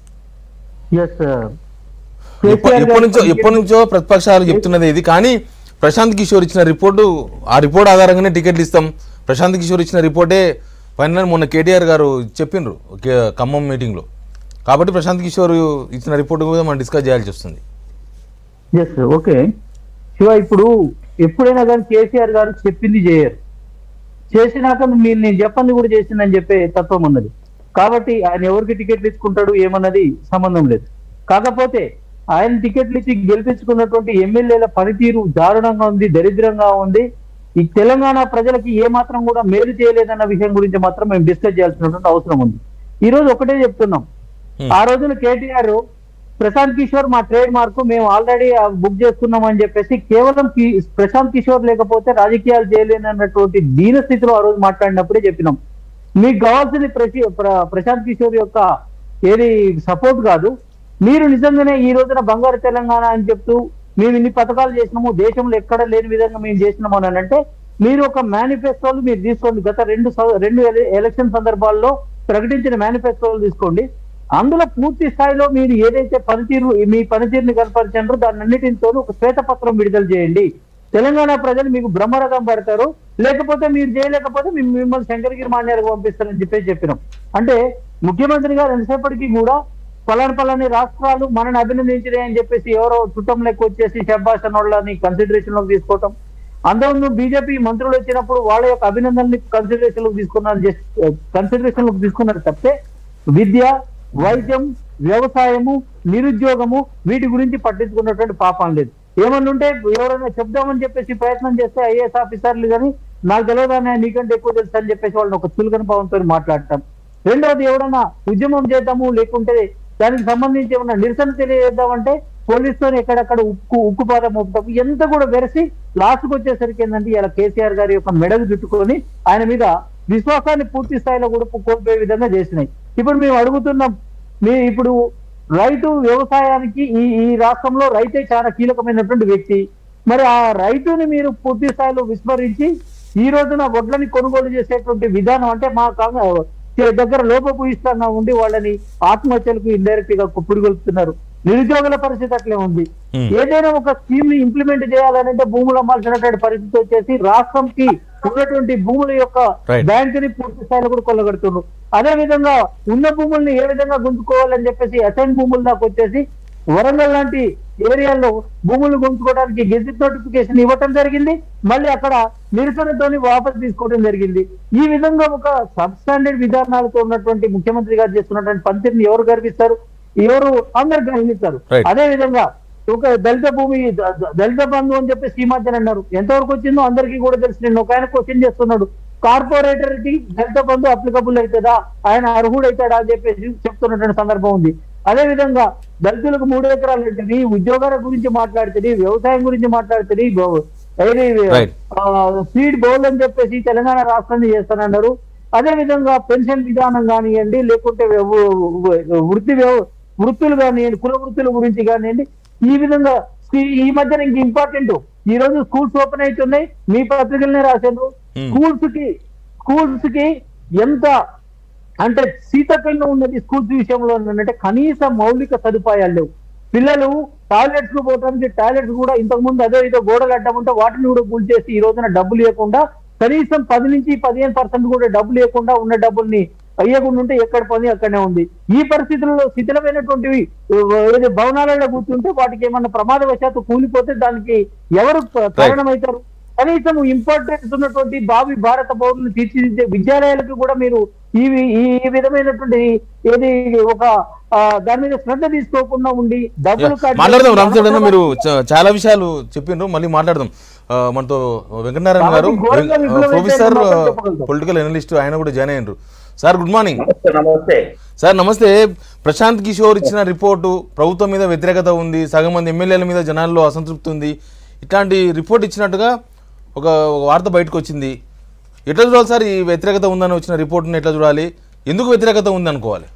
ఎస్ ఎప్ప- ఎప్పటి నుంచో ఎప్పటి నుంచో ప్రతిపక్షాలు చెప్తున్నది ఇది కానీ ప్రశాంత్ కిషోర్ ఇచ్చిన రిపోర్టు ఆ రిపోర్ట్ ఆధారంగానే టికెట్లు ఇస్తాం ప్రశాంత్ కిషోర్ ఇచ్చిన రిపోర్టే ఫైనల్ మొన్న కేటీఆర్ గారు చెప్పిండ్రు కే- ఖమ్మం మీటింగ్లో కాబట్టి ప్రశాంత్ కిషోర్ ఇచ్చిన రిపోర్ట్ కూడా మనం డిస్కస్ చేయాల్సి వస్తుంది ఎస్ ఓకే శివ ఇప్పుడు ఎప్పుడైనా కానీ కేసీఆర్ గారు చెప్పింది చేయరు చేసినాక మీరు నేను చెప్పంది కూడా చేసిందని చెప్పే తత్వం ఉన్నది కాబట్టి ఆయన ఎవరికి టికెట్లు ఇచ్చుకుంటాడు ఏమన్నది సంబంధం లేదు కాకపోతే ఆయన టికెట్లు ఇచ్చి గెలిపించుకున్నటువంటి ఎమ్మెల్యేల పనితీరు దారుణంగా ఉంది దరిద్రంగా ఉంది ఈ తెలంగాణ ప్రజలకి ఏ మాత్రం కూడా మేలు చేయలేదన్న విషయం గురించి మాత్రం మేము డిస్కస్ చేయాల్సినటువంటి అవసరం ఉంది ఈ రోజు ఒకటే చెప్తున్నాం ఆ రోజున కేటీఆర్ ప్రశాంత్ కిషోర్ మా ట్రేడ్ మార్క్ మేము ఆల్రెడీ బుక్ చేసుకున్నాం అని చెప్పేసి కేవలం కి- ప్రశాంత్ కిషోర్ లేకపోతే రాజకీయాలు చేయలేనన్నటువంటి దీన స్థితిలో ఆ రోజు మాట్లాడినప్పుడే చెప్పినాం మీకు కావాల్సింది ప్రశి- ప్ర- ప్రశాంత్ కిషోర్ యొక్క ఏది సపోర్ట్ కాదు మీరు నిజంగానే ఈ రోజున బంగారు తెలంగాణ అని చెప్తూ మేము ఇన్ని పథకాలు చేసినాము దేశంలో ఎక్కడ లేని విధంగా మేము చేసినాము అని అంటే మీరు ఒక మేనిఫెస్టోలు మీరు తీసుకోండి గత రెండు సం- రెండు ఎల- ఎలక్షన్ సందర్భాల్లో ప్రకటించిన మేనిఫెస్టోలు తీసుకోండి అందులో పూర్తి స్థాయిలో మీరు ఏదైతే పనితీరు మీ పనితీరుని కనపరిచారో దాని అన్నిటితో ఒక శ్వేతపత్రం విడుదల చేయండి తెలంగాణ ప్రజలు మీకు బ్రహ్మరథం పడతారు లేకపోతే మీరు చేయలేకపోతే మేము మిమ్మల్ని శంకరగిరి మాన్యాలకు పంపిస్తారని చెప్పేసి చెప్పినాం అంటే ముఖ్యమంత్రి గారు ఎంతసేపటికి కూడా పలాని పలాని రాష్ట్రాలు మనని అభినందించినాయి అని చెప్పేసి ఎవరో చుట్టం లెక్క వచ్చేసి శబ్బాష్ వాళ్ళని కన్సిడరేషన్ లోకి తీసుకోవటం అంతకుముందు బీజేపీ మంత్రులు వచ్చినప్పుడు వాళ్ళ యొక్క అభినందనని కన్సిడరేషన్ లోకి తీసుకున్నారు కన్సిడరేషన్ లోకి తీసుకున్నారు తప్పితే విద్య వైద్యం వ్యవసాయము నిరుద్యోగము వీటి గురించి పట్టించుకున్నటువంటి పాపం లేదు ఏమన్నా ఉంటే ఎవరైనా చెప్దామని చెప్పేసి ప్రయత్నం చేస్తే ఐఏఎస్ ఆఫీసర్లు కానీ నాకు తెలియదానే నీకంటే ఎక్కువ తెలుసు అని చెప్పేసి వాళ్ళని ఒక చులకన భావంతో మాట్లాడటం రెండవది ఎవడన్నా ఉద్యమం చేద్దాము లేకుంటే దానికి సంబంధించి ఏమన్నా నిరసన తెలియజేద్దామంటే పోలీసుతో ఎక్కడక్కడ ఉక్కు ఉక్కుపాదం మోపుతాం ఎంత కూడా వెరసి లాస్ట్కి వచ్చేసరికి ఏంటంటే ఇలా కేసీఆర్ గారి యొక్క మెడకు చుట్టుకొని ఆయన మీద విశ్వాసాన్ని పూర్తి స్థాయిలో కూడా కోల్పోయే విధంగా చేసినాయి ఇప్పుడు మేము అడుగుతున్నాం మీ ఇప్పుడు రైతు వ్యవసాయానికి ఈ ఈ రాష్ట్రంలో రైతే చాలా కీలకమైనటువంటి వ్యక్తి మరి ఆ రైతుని మీరు పూర్తి స్థాయిలో విస్మరించి ఈ రోజున వడ్లని కొనుగోలు చేసేటువంటి విధానం అంటే మా కాంగ- దగ్గర లోపభూయిష్టంగా ఉండి వాళ్ళని ఆత్మహత్యలకు ఇండైరెక్ట్ గా పురిగొల్పుతున్నారు నిరుద్యోగుల పరిస్థితి అట్లే ఉంది Hmm. ఏదైనా ఒక స్కీమ్ ని ఇంప్లిమెంట్ చేయాలంటే భూములు అమ్మాల్సినటువంటి పరిస్థితి వచ్చేసి రాష్ట్రంకి ఉన్నటువంటి భూముల యొక్క Right. బ్యాంక్ ని పూర్తి స్థాయిలో కూడా కొల్లగడుతున్నారు అదే విధంగా ఉన్న భూముల్ని ఏ విధంగా గుంజుకోవాలని చెప్పేసి అసైన్ భూముల దాకా వచ్చేసి వరంగల్ లాంటి ఏరియాల్లో భూములు గుంజుకోవడానికి గెజిట్ నోటిఫికేషన్ ఇవ్వటం జరిగింది మళ్ళీ అక్కడ నిరసనతోని వాపసు తీసుకోవడం జరిగింది ఈ విధంగా ఒక సబ్ స్టాండర్డ్ విధానాలతో ఉన్నటువంటి ముఖ్యమంత్రి గారు చేస్తున్నటువంటి పనితీరుని ఎవరు గర్విస్తారు ఎవరు అందరు గర్విస్తారు Right. అదే విధంగా ఒక దళిత భూమి ద- ద- దళిత బంధు అని చెప్పేసి ఈ మధ్యన అన్నారు ఎంతవరకు వచ్చిందో అందరికీ కూడా తెలుసు నేను ఒక ఆయన క్వశ్చన్ చేస్తున్నాడు కార్పొరేటర్ కి దళిత బంధు అప్లికబుల్ అవుతుందా ఆయన అర్హుడు అవుతాడా అని చెప్పేసి చెప్తున్నటువంటి సందర్భం ఉంది అదే విధంగా దళితులకు మూడు ఎకరాలు ఉంటుంది ఉద్యోగాల గురించి మాట్లాడుతుంది వ్యవసాయం గురించి మాట్లాడుతుంది Right. సీడ్ బౌల్ అని చెప్పేసి తెలంగాణ రాష్ట్రాన్ని చేస్తానన్నారు అదే విధంగా పెన్షన్ విధానం కానివ్వండి లేకుంటే వ్య- వ్య- వృత్తి వ్యవ- వృత్తులు కానివ్వండి కుల వృత్తుల గురించి కానివ్వండి ఈ విధంగా ఈ- ఈ మధ్యన ఇంక ఇంపార్టెంట్ ఈ రోజు స్కూల్స్ ఓపెన్ అవుతున్నాయి మీ పత్రికలనే రాశారు Hmm. స్కూల్స్ కి స్కూల్స్ కి ఎంత అంటే శీతకంగా ఉన్నది స్కూల్స్ విషయంలో అంటే కనీస మౌలిక సదుపాయాలు లేవు పిల్లలు టాయిలెట్స్ కు పోవడానికి టాయిలెట్స్ కూడా ఇంతకు ముందు అదే ఇదో గోడలు అడ్డం ఉంటే వాటిని కూడా కూల్ చేసి ఈ రోజున డబ్బులు ఇవ్వకుండా కనీసం పది నుంచి పదిహేను పర్సెంట్ కూడా డబ్బులు ఇవ్వకుండా ఉన్న డబ్బుల్ని అయ్యకుండా ఉంటే ఎక్కడ పని అక్కడనే ఉంది ఈ పరిస్థితుల్లో శిథిలమైనటువంటివి ఏది భవనాలలో కూర్చుంటే వాటికి ఏమన్నా ప్రమాదవశాత్తు కూలిపోతే దానికి ఎవరు కారణమవుతారు కనీసం ఇంపార్టెన్స్ ఉన్నటువంటి భావి భారత పౌరులను తీర్చిదిద్దే విద్యాలయాలకు కూడా మీరు ఈ ఈ ఈ విధమైనటువంటి ఏది ఒక ఆ, దాని మీద శ్రద్ధ తీసుకోకుండా ఉండి డబ్బులు కట్టి- మాట్లాడదాం రామచంద్ర అన్న మీరు చ- చాలా విషయాలు చెప్పిండ్రు మళ్ళీ మాట్లాడదాం ఆ, మనతో వెంకటనారాయణ గారు కాబట్టి ఘోరంగా విప్లవం ప్రొఫెసర్ అయితే మాత్రం చెప్పగలుగుతాం. పొలిటికల్ అనలిస్ట్ ఆయన కూడా జాయిన్ అయ్యారు సార్ గుడ్ మార్నింగ్ నమస్తే నమస్తే సార్ నమస్తే ప్రశాంత్ కిషోర్ ఇచ్చిన రిపోర్టు ప్రభుత్వం మీద వ్యతిరేకత ఉంది సగం మంది ఎమ్మెల్యేల మీద జనాల్లో అసంతృప్తి ఉంది ఇట్లాంటి రిపోర్ట్ ఇచ్చినట్టుగా ఒక ఒక వార్త బయటకు వచ్చింది ఎట్లా చూడాలి సార్ ఈ వ్యతిరేకత ఉందని వచ్చిన రిపోర్ట్ని ఎట్లా చూడాలి ఎందుకు వ్యతిరేకత ఉంది అనుకోవాలి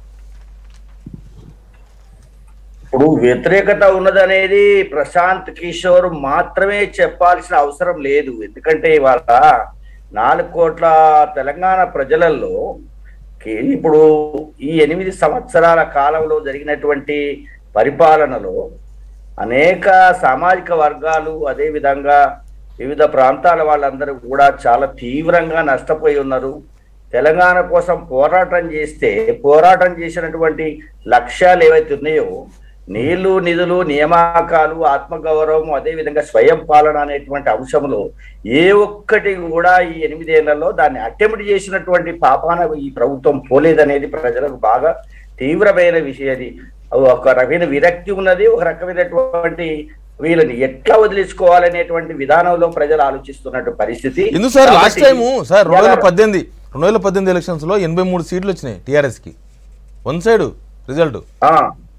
ఇప్పుడు వ్యతిరేకత ఉన్నదనేది ప్రశాంత్ కిషోర్ మాత్రమే చెప్పాల్సిన అవసరం లేదు ఎందుకంటే ఇవాళ నాలుగు కోట్ల తెలంగాణ ప్రజలలో కి- ఇప్పుడు ఈ ఎనిమిది సంవత్సరాల కాలంలో జరిగినటువంటి పరిపాలనలో అనేక సామాజిక వర్గాలు అదే విధంగా వివిధ ప్రాంతాల వాళ్ళందరూ కూడా చాలా తీవ్రంగా నష్టపోయి ఉన్నారు తెలంగాణ కోసం పోరాటం చేస్తే పోరాటం చేసినటువంటి లక్ష్యాలు ఏవైతే ఉన్నాయో నీళ్లు నిధులు నియామకాలు ఆత్మగౌరవం అదే విధంగా స్వయం పాలన అనేటువంటి అంశంలో ఏ ఒక్కటి కూడా ఈ ఎనిమిదేళ్లలో దాన్ని అటెంప్ట్ చేసినటువంటి పాపాన ఈ ప్రభుత్వం పోలేదనేది ప్రజలకు బాగా తీవ్రమైన విషయం అది ఒక రకమైన విరక్తి ఉన్నది ఒక రకమైనటువంటి వీళ్ళని ఎట్లా వదిలించుకోవాలనేటువంటి విధానంలో ప్రజలు ఆలోచిస్తున్నట్టు పరిస్థితి ఎందుకు సార్ లాస్ట్ కాబట్టి టైము సార్ రెండు వేల ఇలా- పద్దెనిమిది రెండు వేల పద్దెనిమిది ఎలక్షన్స్లో ఎనభై మూడు సీట్లు వచ్చినాయి టీఆర్ఎస్కి వన్ సైడ్ రిజల్ట్ ఆ.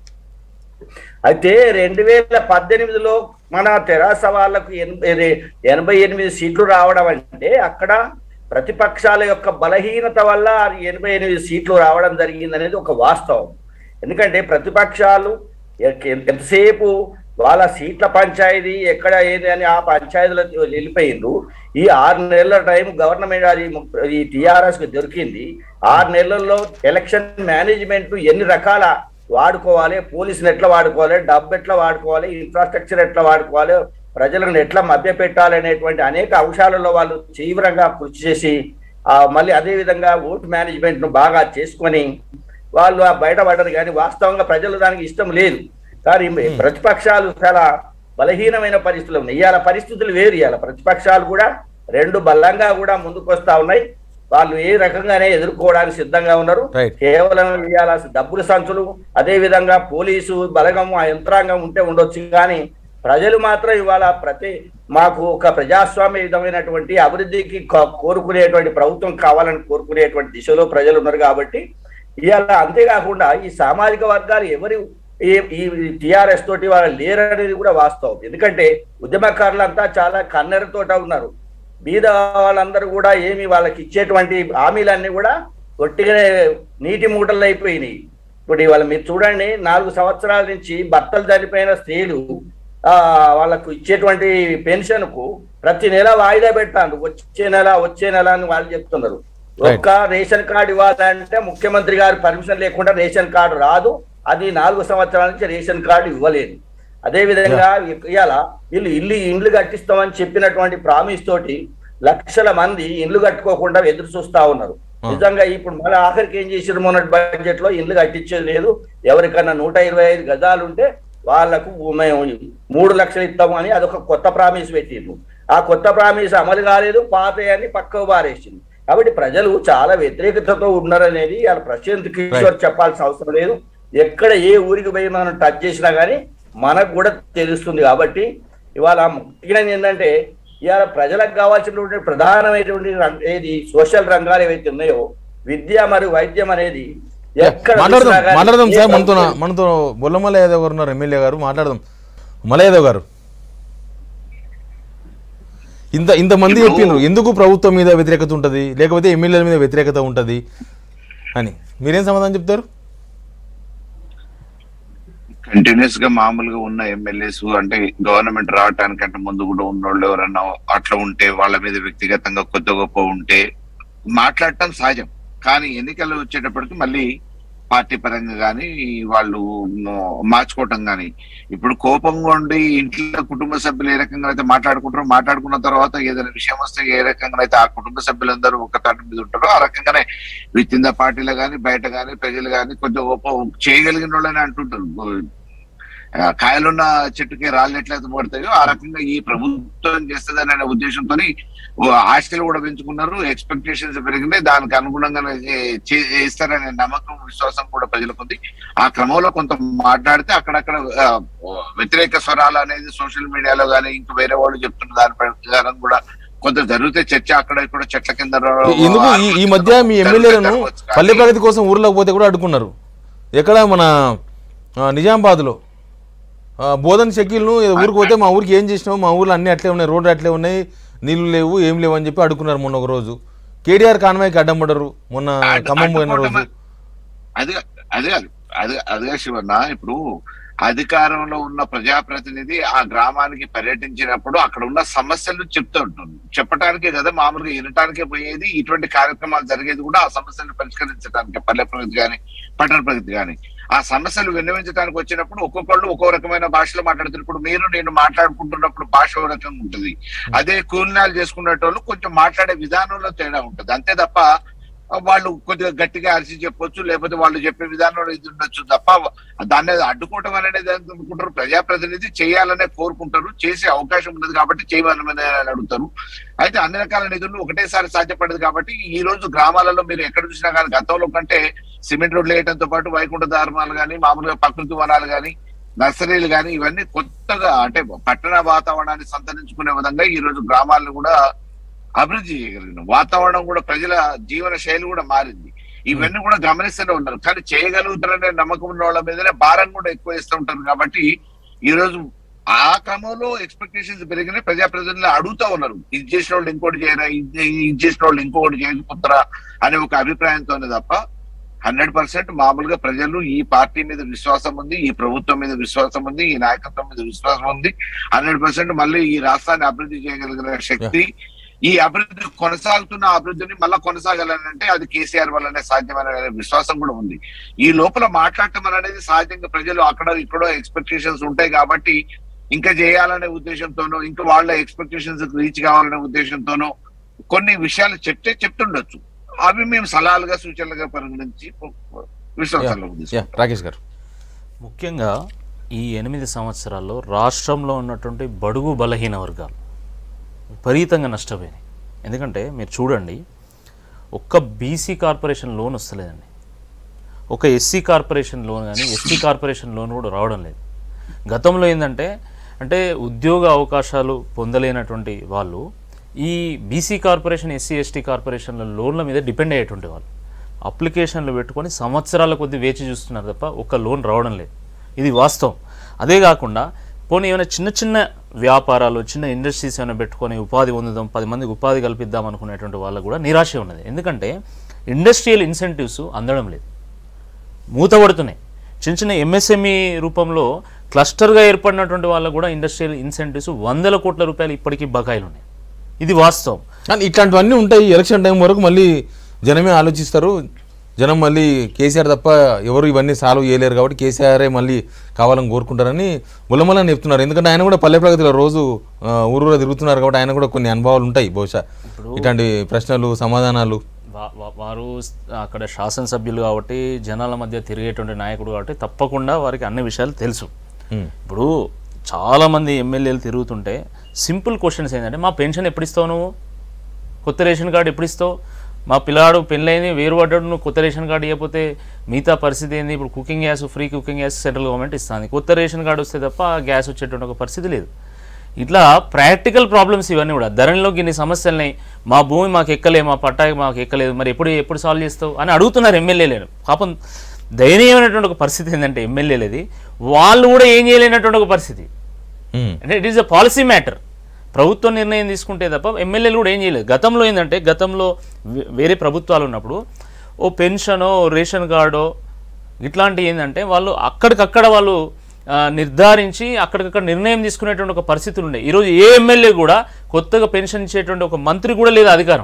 అయితే రెండు వేల పద్దెనిమిదిలో మన తెరాస వాళ్ళకు ఎనభై ఎనభై ఎనిమిది సీట్లు రావడం అంటే అక్కడ ప్రతిపక్షాల యొక్క బలహీనత వల్ల అది ఎనభై ఎనిమిది సీట్లు రావడం జరిగింది అనేది ఒక వాస్తవం ఎందుకంటే ప్రతిపక్షాలు ఎక్- ఎంతసేపు వాళ్ళ సీట్ల పంచాయతీ ఎక్కడ ఏది అని ఆ పంచాయతీలో వెళ్ళిపోయిండ్రు ఈ ఆరు నెలల టైం గవర్నమెంట్ అది ము- ఈ టిఆర్ఎస్ కు దొరికింది ఆరు నెలల్లో ఎలక్షన్ మేనేజ్మెంట్ ఎన్ని రకాల వాడుకోవాలి పోలీసులు ఎట్లా వాడుకోవాలి డబ్బు ఎట్లా వాడుకోవాలి ఇన్ఫ్రాస్ట్రక్చర్ ఎట్లా వాడుకోవాలి ప్రజలను ఎట్లా మభ్య పెట్టాలి అనేటువంటి అనేక అంశాలలో వాళ్ళు తీవ్రంగా కృషి చేసి ఆ మళ్ళీ అదే విధంగా ఓటు మేనేజ్మెంట్ ను బాగా చేసుకొని వాళ్ళు ఆ బయటపడ్డారు కానీ వాస్తవంగా ప్రజలు దానికి ఇష్టం లేదు కానీ ప్రతిపక్షాలు చాలా బలహీనమైన పరిస్థితులు ఉన్నాయి ఇవాళ పరిస్థితులు వేరు ఇవాళ ప్రతిపక్షాలు కూడా రెండు బలంగా కూడా ముందుకు వస్తా ఉన్నాయి వాళ్ళు ఏ రకంగానే ఎదుర్కోవడానికి సిద్ధంగా ఉన్నారు Right. కేవలం ఇవాళ డబ్బుల సంచులు అదే విధంగా పోలీసు బలగం ఆ యంత్రాంగం ఉంటే ఉండొచ్చు కానీ ప్రజలు మాత్రం ఇవాళ ప్రతి మాకు ఒక ప్రజాస్వామ్య విధమైనటువంటి అభివృద్ధికి కో- కోరుకునేటువంటి ప్రభుత్వం కావాలని కోరుకునేటువంటి దిశలో ప్రజలు ఉన్నారు కాబట్టి ఇవాళ అంతేకాకుండా ఈ సామాజిక వర్గాలు ఎవరు ఈ ఈ టిఆర్ఎస్ తోటి వాళ్ళు లేరనేది కూడా వాస్తవం ఎందుకంటే ఉద్యమకారులంతా చాలా కన్నెరతోట ఉన్నారు బీద వాళ్ళందరూ కూడా ఏమి వాళ్ళకి ఇచ్చేటువంటి హామీలన్నీ కూడా ఒట్టిగానే నీటి మూటలు అయిపోయినాయి ఇప్పుడు ఇవాళ మీరు చూడండి నాలుగు సంవత్సరాల నుంచి భర్తలు చనిపోయిన స్త్రీలు ఆ వాళ్ళకు ఇచ్చేటువంటి పెన్షన్ కు ప్రతి నెల వాయిదా పెట్టాను వచ్చే నెల వచ్చే నెల అని వాళ్ళు చెప్తున్నారు ఒక్క రేషన్ కార్డు ఇవ్వాలంటే ముఖ్యమంత్రి గారు పర్మిషన్ లేకుండా రేషన్ కార్డు రాదు అది నాలుగు సంవత్సరాల నుంచి రేషన్ కార్డు ఇవ్వలేదు అదే విధంగా ఇవాళ వీళ్ళు ఇల్లు ఇండ్లు కట్టిస్తామని చెప్పినటువంటి ప్రామిస్ తోటి లక్షల మంది ఇండ్లు కట్టుకోకుండా ఎదురు చూస్తా ఉన్నారు నిజంగా ఇప్పుడు మళ్ళీ ఆఖరికి ఏం చేసారు మొన్నటి బడ్జెట్ లో ఇండ్లు కట్టించేది లేదు ఎవరికన్నా నూట ఇరవై ఐదు గజాలు ఉంటే వాళ్లకు మేము మూడు లక్షలు ఇస్తాము అని అదొక కొత్త ప్రామిస్ పెట్టిండ్రు ఆ కొత్త ప్రామిస్ అమలు కాలేదు పాత అని పక్కకు బారేసింది కాబట్టి ప్రజలు చాలా వ్యతిరేకతతో ఉన్నారనేది వాళ్ళ ప్రశాంత్ కిషోర్ చెప్పాల్సిన అవసరం లేదు ఎక్కడ ఏ ఊరికి పోయి మనం టచ్ చేసినా కానీ మనకు కూడా తెలుస్తుంది కాబట్టి ఇవాళ ముఖ్యంగా ఏంటంటే ఇవాళ ప్రజలకు కావాల్సినటువంటి ప్రధానమైనటువంటి రం- ఏది సోషల్ రంగాలు ఏవైతే ఉన్నాయో విద్య మరియు వైద్యం అనేది ఎక్కడ మాట్లాడదాం చూసినా కానీ మాట్లాడదాం ఏ సార్ మనతో ప్రభుత్వం- మనతో బొల్లమల్ల యాదవ్ గారు ఉన్నారు ఎమ్మెల్యే గారు మాట్లాడదాం మల్ల యాదవ్ గారు ఇంత ఇంతమంది ఇప్పుడు- చెప్పిండ్రు ఎందుకు ప్రభుత్వం మీద వ్యతిరేకత ఉంటుంది లేకపోతే ఎమ్మెల్యేల మీద వ్యతిరేకత ఉంటుంది అని మీరేం సమాధానం చెప్తారు కంటిన్యూస్ గా మామూలుగా ఉన్న ఎమ్మెల్యేస్ అంటే గవర్నమెంట్ రావటానికంటే ముందు కూడా ఉన్నోళ్ళు ఎవరన్నా అట్లా ఉంటే వాళ్ళ మీద వ్యక్తిగతంగా కొద్ది గొప్ప ఉంటే మాట్లాడటం సహజం కానీ ఎన్నికలు వచ్చేటప్పటికి మళ్ళీ పార్టీ పరంగా కానీ వాళ్ళు మ- మార్చుకోవటం కానీ ఇప్పుడు కోపంగా ఉండి ఇంట్లో కుటుంబ సభ్యులు ఏ రకంగా అయితే మాట్లాడుకుంటారో మాట్లాడుకున్న తర్వాత ఏదైనా విషయం వస్తే ఏ రకంగా అయితే ఆ కుటుంబ సభ్యులందరూ ఒక తాటి మీద ఉంటారో ఆ రకంగానే విత్ ఇన్ ద పార్టీలో కానీ బయట కానీ ప్రజలు కానీ కొంచెం గొప్ప చేయగలిగిన వాళ్ళని అంటుంటారు ఆ, కాయలున్న చెట్టుకి రాళ్ళు ఎట్లయితే పడతాయో ఆ రకంగా ఈ ప్రభుత్వం చేస్తుందని అనే ఉద్దేశంతో ఆశలు కూడా పెంచుకున్నారు ఎక్స్పెక్టేషన్స్ పెరిగినాయి దానికి అనుగుణంగానే చే- చేస్తారనే నమ్మకం విశ్వాసం కూడా ప్రజలకు ఉంది ఆ క్రమంలో కొంత మాట్లాడితే అక్కడక్కడ ఆ, వ్యతిరేక స్వరాలు అనేది సోషల్ మీడియాలో కానీ ఇంకా వేరే వాళ్ళు చెప్తున్న దాని ప్రకారం కూడా కొంత జరిగితే చర్చ అక్కడ ఇక్కడ చెట్ల కింద ఎందుకు ఈ ఈ మధ్య మీ ఎమ్మెల్యేలను పల్లె ప్రగతి కోసం ఊర్లోకి పోతే కూడా అడ్డుకున్నారు ఎక్కడ మన ఆ, నిజామాబాద్లో ఆ, బోధన్ షకీల్ను ఏదో ఊరికి పోతే మా ఊరికి ఏం చేసినావు మా ఊర్లో అన్ని అట్లే ఉన్నాయి రోడ్లు అట్లే ఉన్నాయి నీళ్లు లేవు ఏం లేవు అని చెప్పి అడుగున్నారు మొన్న ఒక రోజు కేటీఆర్ కాన్వాయ్కి అడ్డం పడ్డరు మొన్న ఖమ్మం పోయిన రోజు అది అదే అదే అదే శివన్న ఇప్పుడు అధికారంలో ఉన్న ప్రజాప్రతినిధి ఆ గ్రామానికి పర్యటించినప్పుడు అక్కడ ఉన్న సమస్యలు చెప్తూ ఉంటుంది చెప్పటానికే కదా మామూలుగా వినటానికే పోయేది ఇటువంటి కార్యక్రమాలు జరిగేది కూడా ఆ సమస్యలను పరిష్కరించడానికి పల్లె ప్రగతి కానీ పట్టణ ప్రగతి కానీ ఆ సమస్యలు విన్నవించడానికి వచ్చినప్పుడు ఒక్కొక్కళ్ళు ఒక్కో రకమైన భాషలో మాట్లాడుతారు ఇప్పుడు మీరు నేను మాట్లాడుకుంటున్నప్పుడు భాష ఓ రకంగా ఉంటుంది అదే కూలినాలు చేసుకునేటోళ్ళు కొంచెం మాట్లాడే విధానంలో తేడా ఉంటుంది అంతే తప్ప వాళ్ళు కొద్దిగా గట్టిగా అరిచి చెప్పొచ్చు లేకపోతే వాళ్ళు చెప్పే విధానంలో ఇది ఉండొచ్చు తప్ప దాన్ని అడ్డుకోవటం అనేది అనుకుంటారు ప్రజాప్రతినిధి చేయాలనే కోరుకుంటారు చేసే అవకాశం ఉన్నది కాబట్టి చేయమని అడుగుతారు అయితే అన్ని రకాల నిధులు ఒకటేసారి సాధ్యపడదు కాబట్టి ఈ రోజు గ్రామాలలో మీరు ఎక్కడ చూసినా కానీ గతంలో కంటే సిమెంట్ రోడ్లు వేయడంతో పాటు వైకుంఠ ధార్మాలు కానీ మామూలుగా ప్రకృతి వనాలు కానీ నర్సరీలు కానీ ఇవన్నీ కొత్తగా అంటే పట్టణ వాతావరణాన్ని సంతరించుకునే విధంగా ఈ రోజు గ్రామాలను కూడా అభివృద్ధి చేయగలిగిన వాతావరణం కూడా ప్రజల జీవన శైలి కూడా మారింది ఇవన్నీ కూడా గమనిస్తూనే ఉన్నారు కానీ చేయగలుగుతారనే నమ్మకం ఉన్న వాళ్ళ మీదనే భారం కూడా ఎక్కువ ఇస్తూ ఉంటారు కాబట్టి ఈ రోజు ఆ క్రమంలో ఎక్స్పెక్టేషన్స్ పెరిగినాయి ప్రజాప్రతినిధులు అడుగుతా ఉన్నారు ఇది చేసిన వాళ్ళు ఇంకోటి చేయరా ఇది ఇది చేసిన వాళ్ళు ఇంకొకటి చేయకపోతారా అనే ఒక అభిప్రాయంతోనే తప్ప హండ్రెడ్ పర్సెంట్ మామూలుగా ప్రజలు ఈ పార్టీ మీద విశ్వాసం ఉంది ఈ ప్రభుత్వం మీద విశ్వాసం ఉంది ఈ నాయకత్వం మీద విశ్వాసం ఉంది హండ్రెడ్ పర్సెంట్ మళ్ళీ ఈ రాష్ట్రాన్ని అభివృద్ధి చేయగలిగిన శక్తి ఈ అభివృద్ధి కొనసాగుతున్న అభివృద్ధిని మళ్ళా కొనసాగాలంటే అది కేసీఆర్ వల్లనే సాధ్యమైన విశ్వాసం కూడా ఉంది ఈ లోపల మాట్లాడటం అనేది సహజంగా ప్రజలు అక్కడ ఇక్కడ ఎక్స్పెక్టేషన్స్ ఉంటాయి కాబట్టి ఇంకా చేయాలనే ఉద్దేశంతోనో ఇంకా వాళ్ళ ఎక్స్పెక్టేషన్స్ రీచ్ కావాలనే ఉద్దేశంతోనో కొన్ని విషయాలు చెప్తే చెప్తుండొచ్చు అవి మేము సలహాలుగా సూచనలుగా పరిగణించి విశ్వాసంలోకి తీసుకుంటాం యా రాకేష్ గారు ముఖ్యంగా ఈ ఎనిమిది సంవత్సరాల్లో రాష్ట్రంలో ఉన్నటువంటి బడుగు బలహీన వర్గాలు విపరీతంగా నష్టపోయినాయి ఎందుకంటే మీరు చూడండి ఒక్క బీసీ కార్పొరేషన్ లోన్ వస్తలేదండి ఒక ఎస్సీ కార్పొరేషన్ లోన్ కానీ ఎస్టీ కార్పొరేషన్ లోన్ కూడా రావడం లేదు గతంలో ఏంటంటే అంటే ఉద్యోగ అవకాశాలు పొందలేనటువంటి వాళ్ళు ఈ బీసీ కార్పొరేషన్ ఎస్సీ ఎస్టీ కార్పొరేషన్ల లోన్ల మీద డిపెండ్ అయ్యేటువంటి వాళ్ళు అప్లికేషన్లు పెట్టుకొని సంవత్సరాల కొద్ది వేచి చూస్తున్నారు తప్ప ఒక్క లోన్ రావడం లేదు ఇది వాస్తవం అదే కాకుండా పోనీ ఏమైనా చిన్న చిన్న వ్యాపారాలు చిన్న ఇండస్ట్రీస్ ఏమైనా పెట్టుకొని ఉపాధి పొందుదాం పది మందికి ఉపాధి కల్పిద్దాం అనుకునేటువంటి వాళ్ళకు కూడా నిరాశ ఉన్నది ఎందుకంటే ఇండస్ట్రియల్ ఇన్సెంటివ్స్ అందడం లేదు మూతపడుతున్నాయి చిన్న చిన్న ఎంఎస్ఎంఈ రూపంలో క్లస్టర్గా ఏర్పడినటువంటి వాళ్ళకు కూడా ఇండస్ట్రియల్ ఇన్సెంటివ్స్ వందల కోట్ల రూపాయలు ఇప్పటికీ బకాయిలు ఉన్నాయి ఇది వాస్తవం కానీ ఇట్లాంటివన్నీ ఉంటాయి ఎలక్షన్ టైం వరకు మళ్ళీ జనమే ఆలోచిస్తారు జనం మళ్ళీ కేసీఆర్ తప్ప ఎవరు ఇవన్నీ సాల్వ్ చేయలేరు కాబట్టి కేసీఆరే మళ్ళీ కావాలని కోరుకుంటారని ముల్లమల్లని చెప్తున్నారు ఎందుకంటే ఆయన కూడా పల్లె ప్రగతిలో రోజు ఆ, ఊరూరా తిరుగుతున్నారు కాబట్టి ఆయన కూడా కొన్ని అనుభవాలు ఉంటాయి బహుశా ఇట్లాంటి ప్రశ్నలు సమాధానాలు వా- వా- వారు స్- అక్కడ శాసనసభ్యులు కాబట్టి జనాల మధ్య తిరిగేటువంటి నాయకుడు కాబట్టి తప్పకుండా వారికి అన్ని విషయాలు తెలుసు ఉమ్. ఇప్పుడు చాలామంది ఎమ్మెల్యేలు తిరుగుతుంటే సింపుల్ క్వశ్చన్స్ ఏంటంటే మా పెన్షన్ ఎప్పుడు ఇస్తావు నువ్వు కొత్త రేషన్ కార్డు ఎప్పుడు ఇస్తావు మా పిల్లాడు పెళ్ళైంది వేరు పడ్డాడు నువ్వు కొత్త రేషన్ కార్డు ఇవ్వకపోతే మిగతా పరిస్థితి ఏంది ఇప్పుడు cooking gas free cooking gas central government ఇస్తుంది కొత్త రేషన్ కార్డు వస్తే తప్ప ఆ గ్యాస్ వచ్చేటువంటి ఒక పరిస్థితి లేదు ఇట్లా ప్రాక్టికల్ ప్రాబ్లమ్స్ ఇవన్నీ కూడా ధరణిలోకి ఇన్ని సమస్యలున్నాయి మా భూమి మాకు ఎక్కలే మా పట్టా మాకు ఎక్కలేదు మరి ఎప్పుడు ఎప్పుడు సాల్వ్ చేస్తావు అని అడుగుతున్నారు ఎమ్మెల్యేలు పాపం దయనీయమైనటువంటి ఒక పరిస్థితి ఏంటంటే ఎమ్మెల్యేలది వాళ్ళు కూడా ఏం చేయలేనటువంటి ఒక పరిస్థితి ఉమ్. అంటే it is a policy matter ప్రభుత్వం నిర్ణయం తీసుకుంటే తప్ప ఎమ్మెల్యేలు కూడా ఏం చేయలేదు గతంలో ఏంటంటే గతంలో వే- వేరే ప్రభుత్వాలు ఉన్నప్పుడు ఓ పెన్షనో ఓ రేషన్ కార్డో ఇట్లాంటివి ఏంటంటే వాళ్ళు అక్కడికక్కడ వాళ్ళు ఆ, నిర్ధారించి అక్కడికక్కడ నిర్ణయం తీసుకునేటువంటి ఒక పరిస్థితులు ఉన్నాయి ఈరోజు ఏ ఎమ్మెల్యే కూడా కొత్తగా పెన్షన్ ఇచ్చేటువంటి ఒక మంత్రి కూడా లేదు అధికారం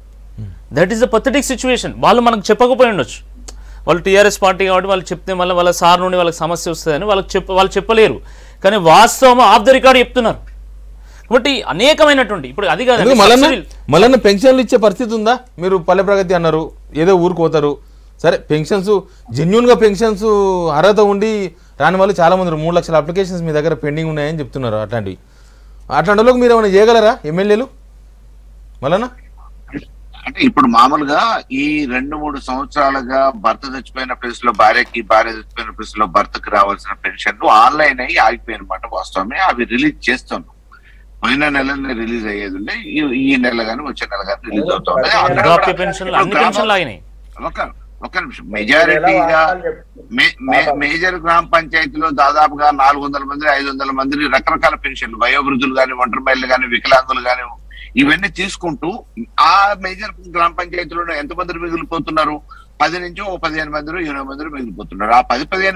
that is the pathetic situation వాళ్ళు మనకు చెప్పకపోయి ఉండొచ్చు వాళ్ళు టీఆర్ఎస్ పార్టీ కాబట్టి వాళ్ళు చెప్తే మళ్ళీ వాళ్ళ సార్ నుండి వాళ్ళకి సమస్య వస్తుందని వాళ్ళకి చెప్ప వాళ్ళు చెప్పలేరు కానీ వాస్తవం ఆఫ్ ద రికార్డ్ చెప్తున్నారు కాబట్టి అనేకమైనటువంటి ఇప్పుడు అది కాదు ఎందుకు మళ్ళన్న మళ్ళన్న పెన్షన్లు ఇచ్చే పరిస్థితి ఉందా మీరు పల్లె ప్రగతి అన్నారు ఏదో ఊరికి పోతారు సరే పెన్షన్స్ జెన్యున్గా పెన్షన్స్ అర్హత ఉండి రాని వాళ్ళు చాలా మంది ఉన్నారు. మూడు లక్షల అప్లికేషన్స్ మీ దగ్గర పెండింగ్ ఉన్నాయని చెప్తున్నారు అట్లాంటివి అట్లాంటిలోకి మీరు ఏమైనా చేయగలరా ఎమ్మెల్యేలు మళ్ళన్నా అంటే ఇప్పుడు మామూలుగా ఈ రెండు మూడు సంవత్సరాలుగా భర్త చచ్చిపోయిన ప్లేస్ లో భార్యకి భార్య చచ్చిపోయిన ప్లేస్ లో భర్తకి రావాల్సిన పెన్షన్లు ఆన్లైన్ అయ్యి ఆగిపోయినమాట వాస్తవమే అవి రిలీజ్ చేస్తాను పోయిన నెలనే రిలీజ్ అయ్యేది ఉండే ఈ- ఈ నెల కానీ వచ్చే నెల కానీ రిలీజ్ అవుతా ఉన్నాయి అక్కడ వృద్ధాప్య కూడా పెన్షన్లు ఇప్పుడు అన్ని గ్రామ- పెన్షన్లు ఆగినాయి ఒక ఒక నిమిషం మెజారిటీగా మే- మే- మేజర్ గ్రామ పంచాయతీలో దాదాపుగా నాలుగు వందల మంది ఐదు వందల మంది రకరకాల పెన్షన్లు వయోవృద్ధులు కానీ ఒంటరి మహిళలు కానీ వికలాంగులు కానీ ఇవన్నీ తీసుకుంటూ ఆ మేజర్ గ్రామ పంచాయతీలో ఎంతమంది మిగిలిపోతున్నారు పది నుంచి ఓ పదిహేను మంది ఇరవై మంది మిగిలిపోతున్నారు ఆ పది పదిహేను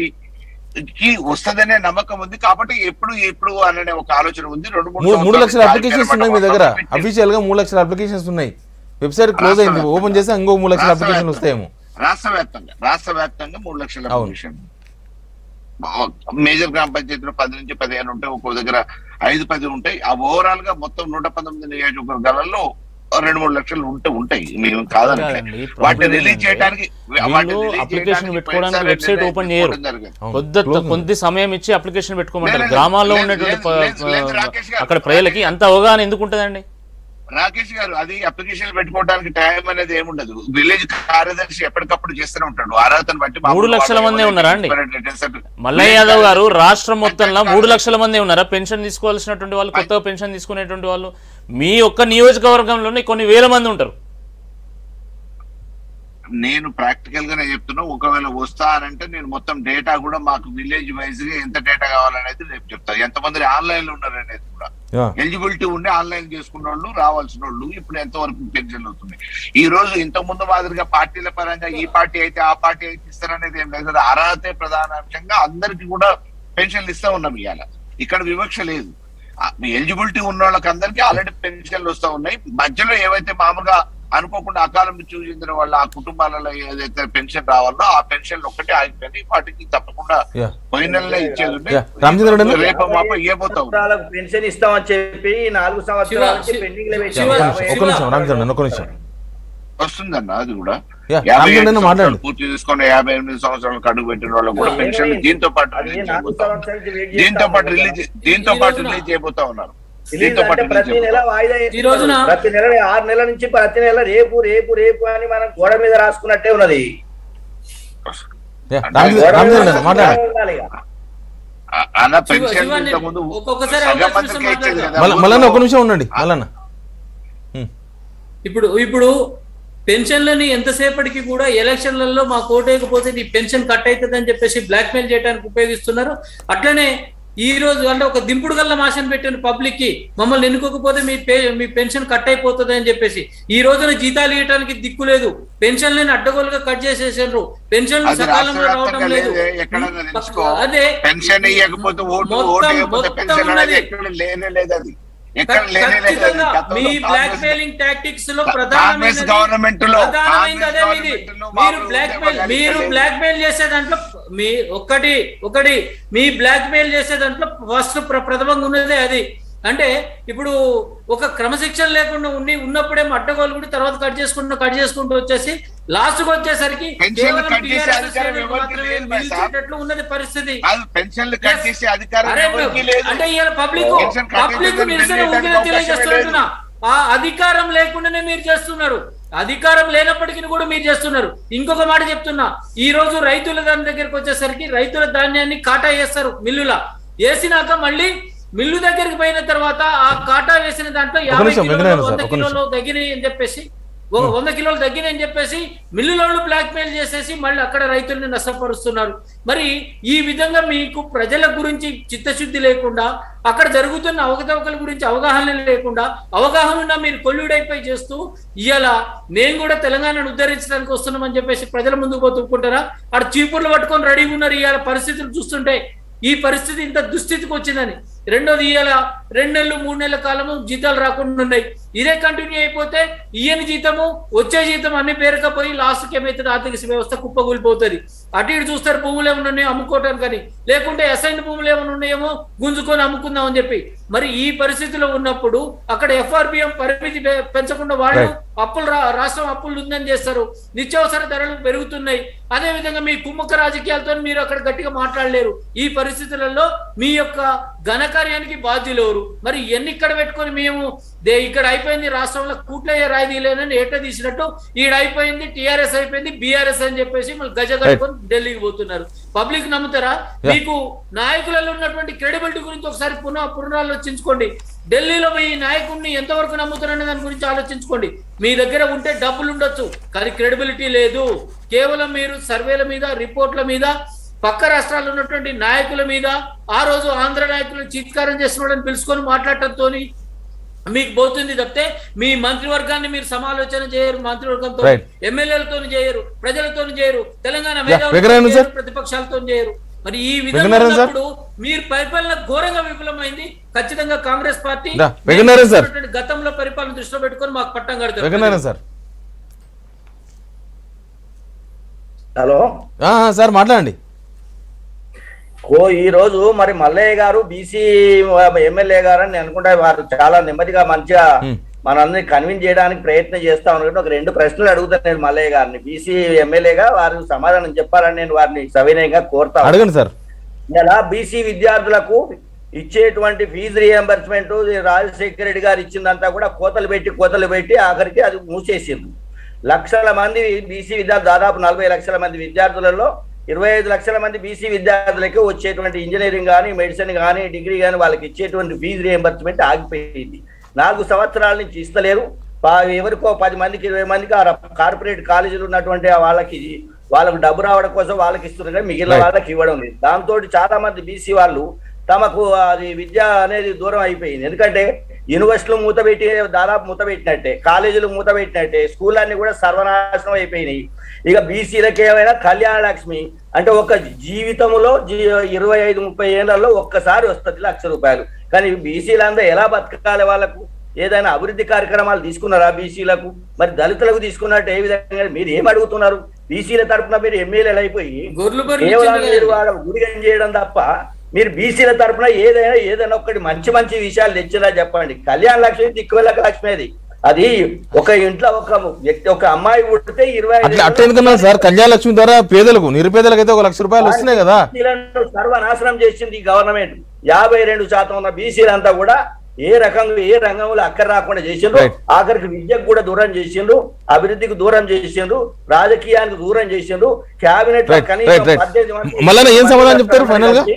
మందికి వస్తదనే నమ్మకం ఉంది కాబట్టి ఎప్పుడు ఎప్పుడు అనే ఒక ఆలోచన ఉంది రెండు మూడు మూడు లక్షల సంవత్సరాలు అప్లికేషన్స్ ఉన్నాయి మీ దగ్గర అఫీషియల్ గా మూడు లక్షల అప్లికేషన్స్ ఉన్నాయి వెబ్సైట్ క్లోజ్ అయింది ఓపెన్ చేస్తే ఇంకో మూడు లక్షల అప్లికేషన్లు వస్తాయేమో రాష్ట్ర వ్యాప్తంగా రాష్ట్ర వ్యాప్తంగా మూడు లక్షల అవును. అప్లికేషన్ మేజర్ గ్రామ పంచాయతీలో పది నుంచి పదిహేను ఉంటాయి ఒక్కో దగ్గర ఐదు పది ఉంటాయి ఆ ఓవరాల్ గా మొత్తం నూట పంతొమ్మిది నియోజకవర్గాలలో రెండు మూడు లక్షలు ఉంటే ఉంటాయి మేము కాదని కాదండి, వాటిని problem రిలీజ్ ఏంటంటే చేయడానికి వాటిని వీళ్ళు release application చేయడానికి పెట్టుకోవడానికి పోయినసారి website నిర్ణయం open చేయరు. తీసుకోవడం జరిగింది. అవును. కొద్ది Close ఉంది. కొద్ది సమయం ఇచ్చి అప్లికేషన్ పెట్టుకోమంటారు లేదు, గ్రామాల్లో లేదు, ఉన్నటువంటి లేదు, ప- లేదు, లేదు, రాకేష్ గారు. అక్కడ ప్రజలకి అంత అవగాహన ఎందుకు ఉంటుందండి రాకేష్ గారు అది అప్లికేషన్ పెట్టుకోవడానికి టైం అనేది ఏముండదు విలేజ్ కార్యదర్శి ఎప్పటికప్పుడు చేస్తూనే ఉంటాడు అర్హతను బట్టి మూడు లక్షల మందే ఉన్నారా అండి? ఉన్నారా మల్లయ్య యాదవ్ గారు రాష్ట్రం మొత్తంలో మూడు లక్షల మంది ఉన్నారా పెన్షన్ తీసుకోవాల్సినటువంటి వాళ్ళు కొత్తగా పెన్షన్ తీసుకునేటువంటి వాళ్ళు మీ ఒక్క నియోజకవర్గంలోనే కొన్ని వేల మంది ఉంటారు నేను ప్రాక్టికల్ గానే చెప్తున్నా ఒకవేళ వస్తా అనంటే నేను మొత్తం డేటా కూడా మాకు విలేజ్ వైజ్ గా ఎంత డేటా కావాలనేది రేపు చెప్తాను ఎంతమంది ఆన్లైన్ లో ఉన్నారు అనేది కూడా యా. ఎలిజిబిలిటీ ఉండి ఆన్లైన్ చేసుకున్న వాళ్ళు రావాల్సిన వాళ్ళు ఇప్పుడు ఎంతవరకు పెన్షన్లు అవుతున్నాయి ఈ రోజు ఇంత ముందు మాదిరిగా పార్టీల పరంగా ఈ పార్టీ అయితే ఆ పార్టీ అయితే ఇస్తారనేది ఏం లేదు కదా అర్హతే ప్రధాన అంశంగా అందరికి కూడా పెన్షన్లు ఇస్తా ఉన్నాం ఇవాళ ఇక్కడ వివక్ష లేదు ఎలిజిబిలిటీ ఉన్న వాళ్ళకి అందరికీ ఆల్రెడీ పెన్షన్లు వస్తా ఉన్నాయి మధ్యలో ఏవైతే మామూలుగా అనుకోకుండా అకాలం చెందిన వాళ్ళ ఆ కుటుంబాలలో ఏదైతే పెన్షన్ రావాలో ఆ పెన్షన్లు ఒక్కటే ఆగిపోయినాయి వాటికి తప్పకుండా యా. పోయిన నెలలే ఇచ్చేది ఉండే. యా. రామచంద్ర రెడ్డి అన్న? రేపు మాప ఇవ్వబోతా ఉన్నాం సంవత్సరాలకు పెన్షన్ ఇస్తామని చెప్పి నాలుగు సంవత్సరాల నుంచి శివ- పెండింగ్ లో శివ- పెట్టాం. శివ- యాభై ఒక్క నిమిషం రామచంద్ర ఒక్క నిమిషం వస్తుందన్న అది కూడా యా, యాభై రామచంద్ర ఐదు అన్న మాట్లాడండి. సంవత్సరాలు పూర్తి చేసుకుని యాభై ఎనిమిది సంవత్సరాలకు అడుగు పెట్టిన వాళ్ళకు కూడా ఏమైంది? పెన్షన్ దీంతో పాటు అది రిలీజ్ నాలుగు చేయబోతా సంవత్సరాల నుంచి వెయిట్ దీంతో చేస్తాం పాటు కదా. రిలీజ్ దీంతో ఈ పాటు రోజున- రిలీజ్ చేయబోతా ఉన్నారు రిలీజ్ దీంతో పాటు అంటే రిలీజ్ ప్రతి నెల చేయబోతా వాయిదా ఈ రోజున- వేస్తున్నారు. ప్రతి నెల ఆరు నెలల నుంచి ప్రతి నెల రేపు రేపు రేపు అని మనం గోడ మీద రాసుకున్నట్టే ఉన్నది యా, రామచంద్ర గోడ మీద రామచంద్ర అన్న రాసుకున్నట్టే మాట్లాడండి ఉండాలి ఇక. అ- అన్న శివ- పెన్షన్ శివాన్ని ఇంత ముందు ఒక్కొక్కసారి సగం అవకాశం మందికి ఇస్తే ఇచ్చేది మాట్లాడదాం. కదా. మళ్ళీ మళ్ళీ ఒక్క నిమిషం ఉండండి మళ్ళన్న ఇప్పుడు ఇప్పుడు పెన్షన్లని ఎంతసేపటికి కూడా ఎలక్షన్లలో మా కోటేయకపోతే నీ పెన్షన్ కట్ అవుతుందని చెప్పేసి బ్లాక్మెయిల్ చేయడానికి ఉపయోగిస్తున్నారు అట్లనే ఈ రోజు అంటే ఒక దింపుడు గల్ల మాషన్ పెట్టిన పబ్లిక్ కి మమ్మల్ని ఎన్నుకోకపోతే మీ పే మీ పెన్షన్ కట్ అయిపోతుంది అని చెప్పేసి ఈ రోజున జీతాలు ఇవ్వడానికి దిక్కు లేదు పెన్షన్లని అడ్డగోలుగా కట్ చేసేసారు పెన్షన్లు అది సకాలంలో రాష్ట్ర రావడం వ్యాప్తంగా లేదు లేదు, ఎక్కడన్నా తెలుసుకో. అదే పెన్షన్ ఇవ్వకపోతే ఓటు మొత్తం- ఓటు ఇవ్వకపోతే మొత్తం పెన్షన్ అనేది ఉన్నది. ఎక్కడ లేనే లేదు అది ఎక్కడ లేనే లేదు అది. ఖచ్చితంగా గతంలో మీ కాంగ్రెస్- బ్లాక్ మెయిలింగ్ టాక్టిక్స్ లో కాంగ్రెస్ ప్రధానమైనది గవర్నమెంట్ లో ప్రధానమైనది అదే కాంగ్రెస్ మీది గవర్నమెంట్ లో మీరు మామూలు బ్లాక్ మెయిల్ ఉద్యమాలు మీరు లేదు. బ్లాక్ మెయిల్ చేసే దాంట్లో మీ ఒకటి ఒకటి మీ బ్లాక్ మెయిల్ చేసే దాంట్లో ఫస్ట్ ప్రథమంగా ఉన్నదే అది అంటే ఇప్పుడు ఒక క్రమశిక్షణ లేకుండా ఉండి ఉన్నప్పుడేమో అడ్డగోలు కూడా తర్వాత కట్ చేసుకుంటూ కట్ చేసుకుంటూ వచ్చేసి లాస్ట్ కు వచ్చేసరికి పెన్షన్లు కేవలం కట్ చేసే TRS అధికారం శ్రేణులకు ఎవరికి మాత్రమే లేదు మరి సార్. నిలిచేటట్లు ఉన్నది పరిస్థితి కాదు, పెన్షన్లు కట్ Yes. చేసే అధికారం అరే ఎవరికీ లేదు అంటే ఇవాళ పబ్లిక్ పెన్షన్ కట్ పబ్లిక్ చేసేది నిరసన పెన్షన్ ఊగిన అవకాశమే తెలియజేస్తున్నా ఆ అధికారం లేకుండానే మీరు చేస్తున్నారు అధికారం లేనప్పటికీ కూడా మీరు చేస్తున్నారు ఇంకొక మాట చెప్తున్నా ఈ రోజు రైతుల దాని దగ్గరికి వచ్చేసరికి రైతుల ధాన్యాన్ని కాటా వేస్తారు మిల్లుల వేసినాక మళ్ళీ మిల్లు దగ్గరికి పోయిన తర్వాత ఆ కాటా వేసిన దాంట్లో యాభై నిమిషం, కిలోలు వెంకటరమణ సార్, వంద ఒక నిమిషం. కిలోలు తగ్గినాయి అని చెప్పేసి ఒక వంద కిలోలు తగ్గినాయి అని చెప్పేసి మిల్లులోళ్ళు బ్లాక్ మెయిల్ చేసేసి మళ్ళీ అక్కడ రైతుల్ని నష్టపరుస్తున్నారు మరి ఈ విధంగా మీకు ప్రజల గురించి చిత్తశుద్ధి లేకుండా అక్కడ జరుగుతున్న అవకతవకల గురించి అవగాహన లేకుండా అవగాహన ఉన్న మీరు కొల్లుడైపోయి చేస్తూ ఇవాళ మేము కూడా తెలంగాణను ఉద్ధరించడానికి వస్తున్నామని చెప్పేసి ప్రజల ముందుకు పోతుకుంటారా అక్కడ చీపుర్లు పట్టుకొని రెడీగా ఉన్నారు ఇవాళ పరిస్థితులు చూస్తుంటే ఈ పరిస్థితి ఇంత దుస్థితికి వచ్చిందని రెండోది ఇవాళ రెండు నెలలు మూడు నెలల కాలము జీతాలు రాకుండా ఉన్నాయి ఇదే కంటిన్యూ అయిపోతే ఈయన జీతము వచ్చే జీతం అన్ని పేరుకపోయి లాస్ట్కి ఏమైతుంది ఆర్థిక వ్యవస్థ కుప్పకూలిపోతుంది అటు ఇటు చూస్తారు భూములు ఏమైనా ఉన్నాయో అమ్ముకోవటానికి కానీ లేకుంటే అసైన్ భూములు ఏమైనా ఉన్నాయేమో గుంజుకొని అమ్ముకుందాం అని చెప్పి మరి ఈ పరిస్థితిలో ఉన్నప్పుడు అక్కడ ఎఫ్ఆర్బిఎం పరిమితి పె- పెంచకుండా వాళ్ళు Right. అప్పులు రా- రాష్ట్రం అప్పులు ఉందని చేస్తారు నిత్యావసర ధరలు పెరుగుతున్నాయి అదే విధంగా మీ కుమ్మక్క రాజకీయాలతో మీరు అక్కడ గట్టిగా మాట్లాడలేరు ఈ పరిస్థితులలో మీ యొక్క ఘనకార్యానికి బాధ్యులు ఎవరు మరి ఎన్ని ఇక్కడ పెట్టుకొని మేము దే ఇక్కడ అయిపోయింది రాష్ట్రంలో కూట్లయ్యే రాయిదీలేనని ఏట తీసినట్టు ఈడ అయిపోయింది టిఆర్ఎస్ అయిపోయింది బీఆర్ఎస్ అని చెప్పేసి మళ్ళీ గజ కట్టుకొని ఢిల్లీకి పోతున్నారు పబ్లిక్ నమ్ముతారా మీకు నాయకులలో ఉన్నటువంటి క్రెడిబిలిటీ గురించి ఒకసారి పునః పునరాలోచించుకోండి ఢిల్లీలో మీ నాయకుడిని ఎంతవరకు నమ్ముతారనే దాని గురించి ఆలోచించుకోండి మీ దగ్గర ఉంటే డబ్బులు ఉండొచ్చు కానీ క్రెడిబిలిటీ లేదు కేవలం మీరు సర్వేల మీద రిపోర్ట్ల మీద పక్క రాష్ట్రాల్లో ఉన్నటువంటి నాయకుల మీద ఆ రోజు ఆంధ్ర నాయకులను చిత్కారం చేసిన వాళ్ళని పిలుచుకొని మాట్లాడటంతో మీకు పోతుంది తప్పితే మీ మంత్రివర్గాన్ని మీరు సమాలోచన చేయరు మంత్రివర్గంతో Right. ఎమ్మెల్యేలతో చేయరు ప్రజలతో చేయరు తెలంగాణ Yeah, మేధావులతో వెంకటరమణ చేయరు, సార్. ప్రతిపక్షాలతో చేయరు మరి ఈ విధంగా వెంకటరమణ సార్. ఉన్నప్పుడు మీరు పరిపాలన ఘోరంగా విఫలమైంది ఖచ్చితంగా కాంగ్రెస్ పార్టీ దా, వెంకటరమణ సార్. చేస్తున్నటువంటి గతంలో పరిపాలన దృష్టిలో పెట్టుకొని మాకు పట్టం కడతారు వెంకటనారాయణ సార్ హలో ఆ, ఆ, సార్ మాట్లాడండి ఓ ఈ రోజు మరి మల్లయ్య గారు బీసీ ఎమ్మెల్యే గారు అని నేను అనుకుంటా వారు చాలా నెమ్మదిగా మంచిగా Hmm. మనందరినీ కన్విన్స్ చేయడానికి ప్రయత్నం చేస్తా ఉన్నాడు ఒక రెండు ప్రశ్నలు అడుగుతాను నేను మల్లయ్య గారిని బీసీ ఎమ్మెల్యేగా వారు సమాధానం చెప్పాలని నేను వారిని సవినయంగా కోరుతా ఉన్నాను. అడగండి సార్ ఇలా బీసీ విద్యార్థులకు ఇచ్చేటువంటి ఫీజు రియంబర్స్మెంట్ రాజశేఖర రెడ్డి గారు ఇచ్చిందంతా కూడా కోతలు పెట్టి కోతలు పెట్టి ఆఖరికి అది మూసేసింది లక్షల మంది బీసీ విద్యార్థులు దాదాపు నలభై లక్షల మంది విద్యార్థులలో ఇరవై ఐదు లక్షల మంది బీసీ విద్యార్థులకు వచ్చేటువంటి ఇంజనీరింగ్ కానీ మెడిసిన్ కానీ డిగ్రీ కానీ వాళ్ళకి ఇచ్చేటువంటి ఫీజు రియంబర్స్మెంట్ ఆగిపోయింది నాలుగు సంవత్సరాల నుంచి ఇస్తలేరు పా- ఎవరికో పది మందికి ఇరవై మందికి ఆ కార్పొరేట్ కాలేజీలు ఉన్నటువంటి ఆ వాళ్ళకి వాళ్ళకు డబ్బు రావడం కోసం వాళ్ళకి ఇస్తున్నారు కానీ మిగిలిన Right. వాళ్ళకి ఇవ్వడం లేదు దాంతో చాలా మంది బీసీ వాళ్ళు తమకు అది విద్య అనేది దూరం అయిపోయింది ఎందుకంటే యూనివర్సిటీలు మూతపెట్టి దాదాపు మూతపెట్టినట్టే కాలేజీలు మూతపెట్టినట్టే స్కూల్ అన్ని కూడా సర్వనాశనం అయిపోయినాయి ఇక బీసీలకు ఏమైనా కళ్యాణ లక్ష్మి అంటే ఒక జీవితంలో జీ- ఇరవై ఐదు ముప్పై ఏళ్లలో ఒక్కసారి వస్తుంది లక్ష రూపాయలు కానీ బీసీలందరూ ఎలా బతకాలి వాళ్ళకు ఏదైనా అభివృద్ధి కార్యక్రమాలు తీసుకున్నారా బీసీలకు మరి దళితులకు తీసుకున్నట్టు ఏ విధంగా మీరు ఏం అడుగుతున్నారు బీసీల తరపున మీరు ఎమ్మెల్యేలు అయిపోయి గొర్రెలు బర్రెలు కేవలం ఇచ్చింది మీరు కదండి. వాళ్ళ గుడిగం చేయడం తప్ప మీరు బీసీల తరపున ఏదైనా ఏదైనా ఒకటి మంచి మంచి విషయాలు తెచ్చినా చెప్పండి కళ్యాణ లక్ష్మి దిక్కువెళ్ళక లక్ష్మి అది అది ఒక ఇంట్లో ఒక వ్యక్తి ఒక అమ్మాయి పుడితే ఇరవై ఐదు అట్లా అట్లా ఎందుకన్నారు సార్ కళ్యాణ లక్ష్మి ద్వారా పేదలకు నిరుపేదలకు అయితే ఒక లక్ష రూపాయలు వస్తున్నాయి కదా బీసీలను సర్వనాశనం చేసింది ఈ గవర్నమెంట్ యాభై రెండు శాతం ఉన్న బీసీలంతా కూడా ఏ రకంగా ఏ రంగంలో అక్కర రాకుండా చేసిండ్రు Right. ఆఖరికి విద్యకు కూడా దూరం చేసిండ్రు అభివృద్ధికి దూరం చేసిండ్రు రాజకీయానికి దూరం చేసిండ్రు క్యాబినెట్ లో Right, కనీసం right, right. పద్దెనిమిది మంది మల్లన్న ఏం సమాధానం చెప్తారు final గా?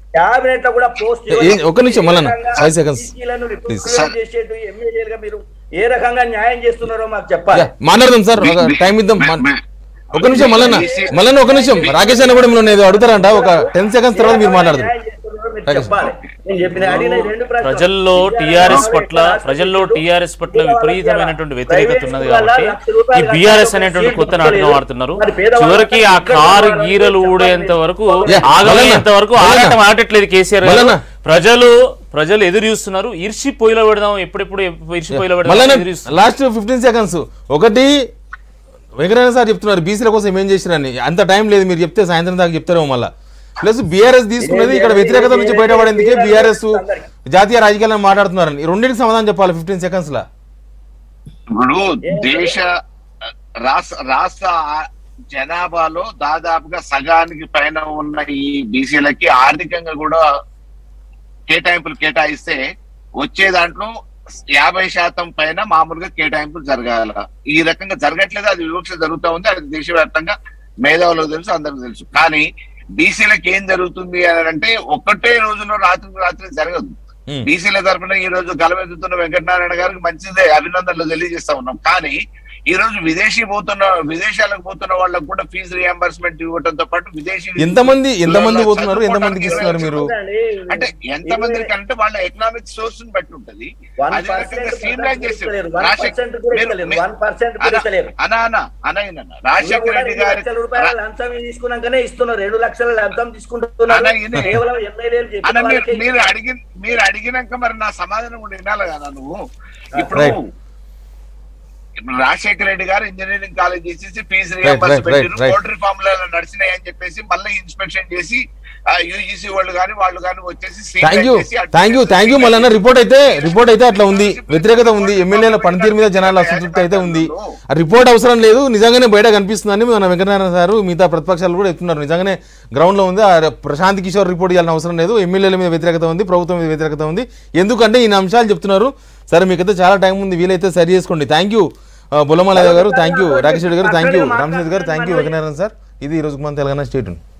క్యాబినెట్ లో కూడా పోస్ట్ ఏ- ఒక్క నిమిషం మల్లన్న, five seconds, please. చేసేటు ఎమ్మెల్యేలుగా మీరు ఏ రకంగా న్యాయం చేస్తున్నారో మాకు చెప్పాలి యా, మాట్లాడదాం సార్ ఒక టైం ఇద్దాం మా- ఒక నిమిషం మల్లన్న మల్లన్న ఒక నిమిషం రాకేష్ అన్న కూడా మిమ్మల్ని ఏదో అడుగుతారంట ఒక టెన్ సెకండ్స్ తర్వాత మీరు మాట్లాడదు న్యాయం చేస్తున్నారో మీరు చెప్పాలి నేను చెప్పిన అడిగిన ఈ రెండు ప్రశ్నలు. ప్రజల్లో టీఆర్ఎస్ పట్ల ప్రజల్లో టీఆర్ఎస్ పట్ల విపరీతమైనటువంటి వ్యతిరేకత ఉన్నది కాబట్టి ఈ బీఆర్ఎస్ అనేటువంటి కొత్త నాటకం ఆడుతున్నారు చివరికి ఆ కారు గీరలు ఊడేంత వరకు యా, ఆగమయ్యేంత వరకు మల్లన్న. ఆడటం ఆడట్లేదు కేసీఆర్ గారు మల్లన్న. ప్రజలు ప్రజలు ఎదురు చూస్తున్నారు ఇర్షి పొయ్యిలో పెడదాం ఎప్పుడెప్పుడు ఇర్షి పొయ్యిలో పెడదాం మళ్ళీ ఎదురు చూస్తున్నారు. లాస్ట్ ఫిఫ్టీన్ సెకండ్స్ ఒకటి వెంకటరమణ సార్ చెప్తున్నారు బీసీల కోసం ఏం చేసిరని అంత టైం లేదు మీరు చెప్తే సాయంత్రం దాకా చెప్తారేమో మళ్ళీ ప్లస్ బీఆర్ఎస్ తీసుకున్నది ఇక్కడ వ్యతిరేకత నుంచి బయటపడేందుకే బీఆర్ఎస్ జాతీయ రాజకీయాలను మాట్లాడుతున్నారని ఈ రెండింటికి సమాధానం చెప్పాలి ఫిఫ్టీన్ సెకండ్స్ లా ఇప్పుడు దేశ రాష్ట్ర రాష్ట్ర ఆ- జనాభాలో దాదాపుగా సగానికి పైన ఉన్న ఈ బీసీలకి ఆర్థికంగా కూడా కేటాయింపులు కేటాయిస్తే వచ్చే దాంట్లో యాభై శాతం పైన మామూలుగా కేటాయింపులు జరగాల ఈ రకంగా జరగట్లేదు అది వివక్ష జరుగుతూ ఉంది అది దేశవ్యాప్తంగా మేధావులకు తెలుసు అందరికి తెలుసు కానీ బీసీలకు ఏం జరుగుతుంది అని అంటే ఒక్కటే రోజులో రాత్రికి రాత్రి జరగదు Hmm. బీసీల తరఫున ఈ రోజు గలమెత్తుతున్న వెంకటనారాయణ గారికి మంచిదే అభినందనలు తెలియజేస్తా ఉన్నాం కానీ ఈ రోజు విదేశీ పోతున్న విదేశాలకు పోతున్న వాళ్ళకు కూడా ఫీజు రియంబర్స్మెంట్ ఇవ్వడంతో పాటు విదేశీ ఎంతమంది ఎంతమంది పోతున్నారు ఎంతమందికి ఇస్తున్నారు మీరు అంటే ఎంత మందికి అంటే వాళ్ళ ఎకనామిక్ సోర్స్ ని బట్టి ఉంటది వన్ అదే రకంగా స్ట్రీమ్ లైన్ చేశారు వన్ రాజశేఖర్ పర్సెంట్ కూడా మీరు- ఇస్తలేరు మీరు- వన్ పర్సెంట్ అనా ఇస్తలేరు అనా అనా అనా ఈయన. రాజశేఖర రెడ్డి రెండు గారి లక్షల రూపాయల లంచం తీసుకున్నాకనే ఇస్తున్నారు రెండు లక్షల లంచం తీసుకుంటున్నారు అలా ఈయన- కేవలం ఎమ్మెల్యేలు చెప్పిన అన్న మీరు వాళ్ళకే మీరు అడిగి మీరు అడిగినాక మరి నా సమాధానం కూడా వినాలి కదా నువ్వు ఇప్పుడు Right. ఇప్పుడు రాజశేఖర రెడ్డి గారు ఇంజనీరింగ్ కాలేజ్ చేసేసి fee Right, right, right, right. Poultry farm లలో నడిచినాయి అని చెప్పేసి మళ్ళీ ఇన్స్పెక్షన్ చేసి యూజీసీ వాళ్ళు కానీ వాళ్ళు కానీ వచ్చేసి streamline థ్యాంక్ యూ చేసి అటు థ్యాంక్ యూ చేసి థ్యాంక్ యూ మళ్ళీ రిపోర్ట్ అయితే రిపోర్ట్ అయితే అట్లా ఉంది వ్యతిరేకత ఉంది ఎమ్మెల్యేల పనితీరు మీద జనాల అసంతృప్తి అయితే ఉంది ఆ రిపోర్ట్ అవసరం లేదు నిజంగానే బయట కనిపిస్తుందని మన వెంకటనారాయణ సార్ మిగతా ప్రతిపక్షాలు కూడా చెప్తున్నారు నిజంగానే గ్రౌండ్ లో ఉంది ఆ ప్రశాంత్ కిషోర్ రిపోర్ట్ చేయాల్సిన అవసరం లేదు ఎమ్మెల్యేల మీద వ్యతిరేకత ఉంది ప్రభుత్వం మీద వ్యతిరేకత ఉంది ఎందుకంటే ఈ అంశాలు చెప్తున్నారు సరే మీకైతే చాలా టైం ఉంది వీలైతే సరి చేసుకోండి థ్యాంక్ యూ బుల్లమలయ్య గారు థ్యాంక్ యూ రాకేష్ రెడ్డి గారు థ్యాంక్ యూ రామచంద్ర గారు థ్యాంక్ యూ వెంకటనారాయణ సార్ ఇది ఈ రోజు మన తెలంగాణ స్టేట్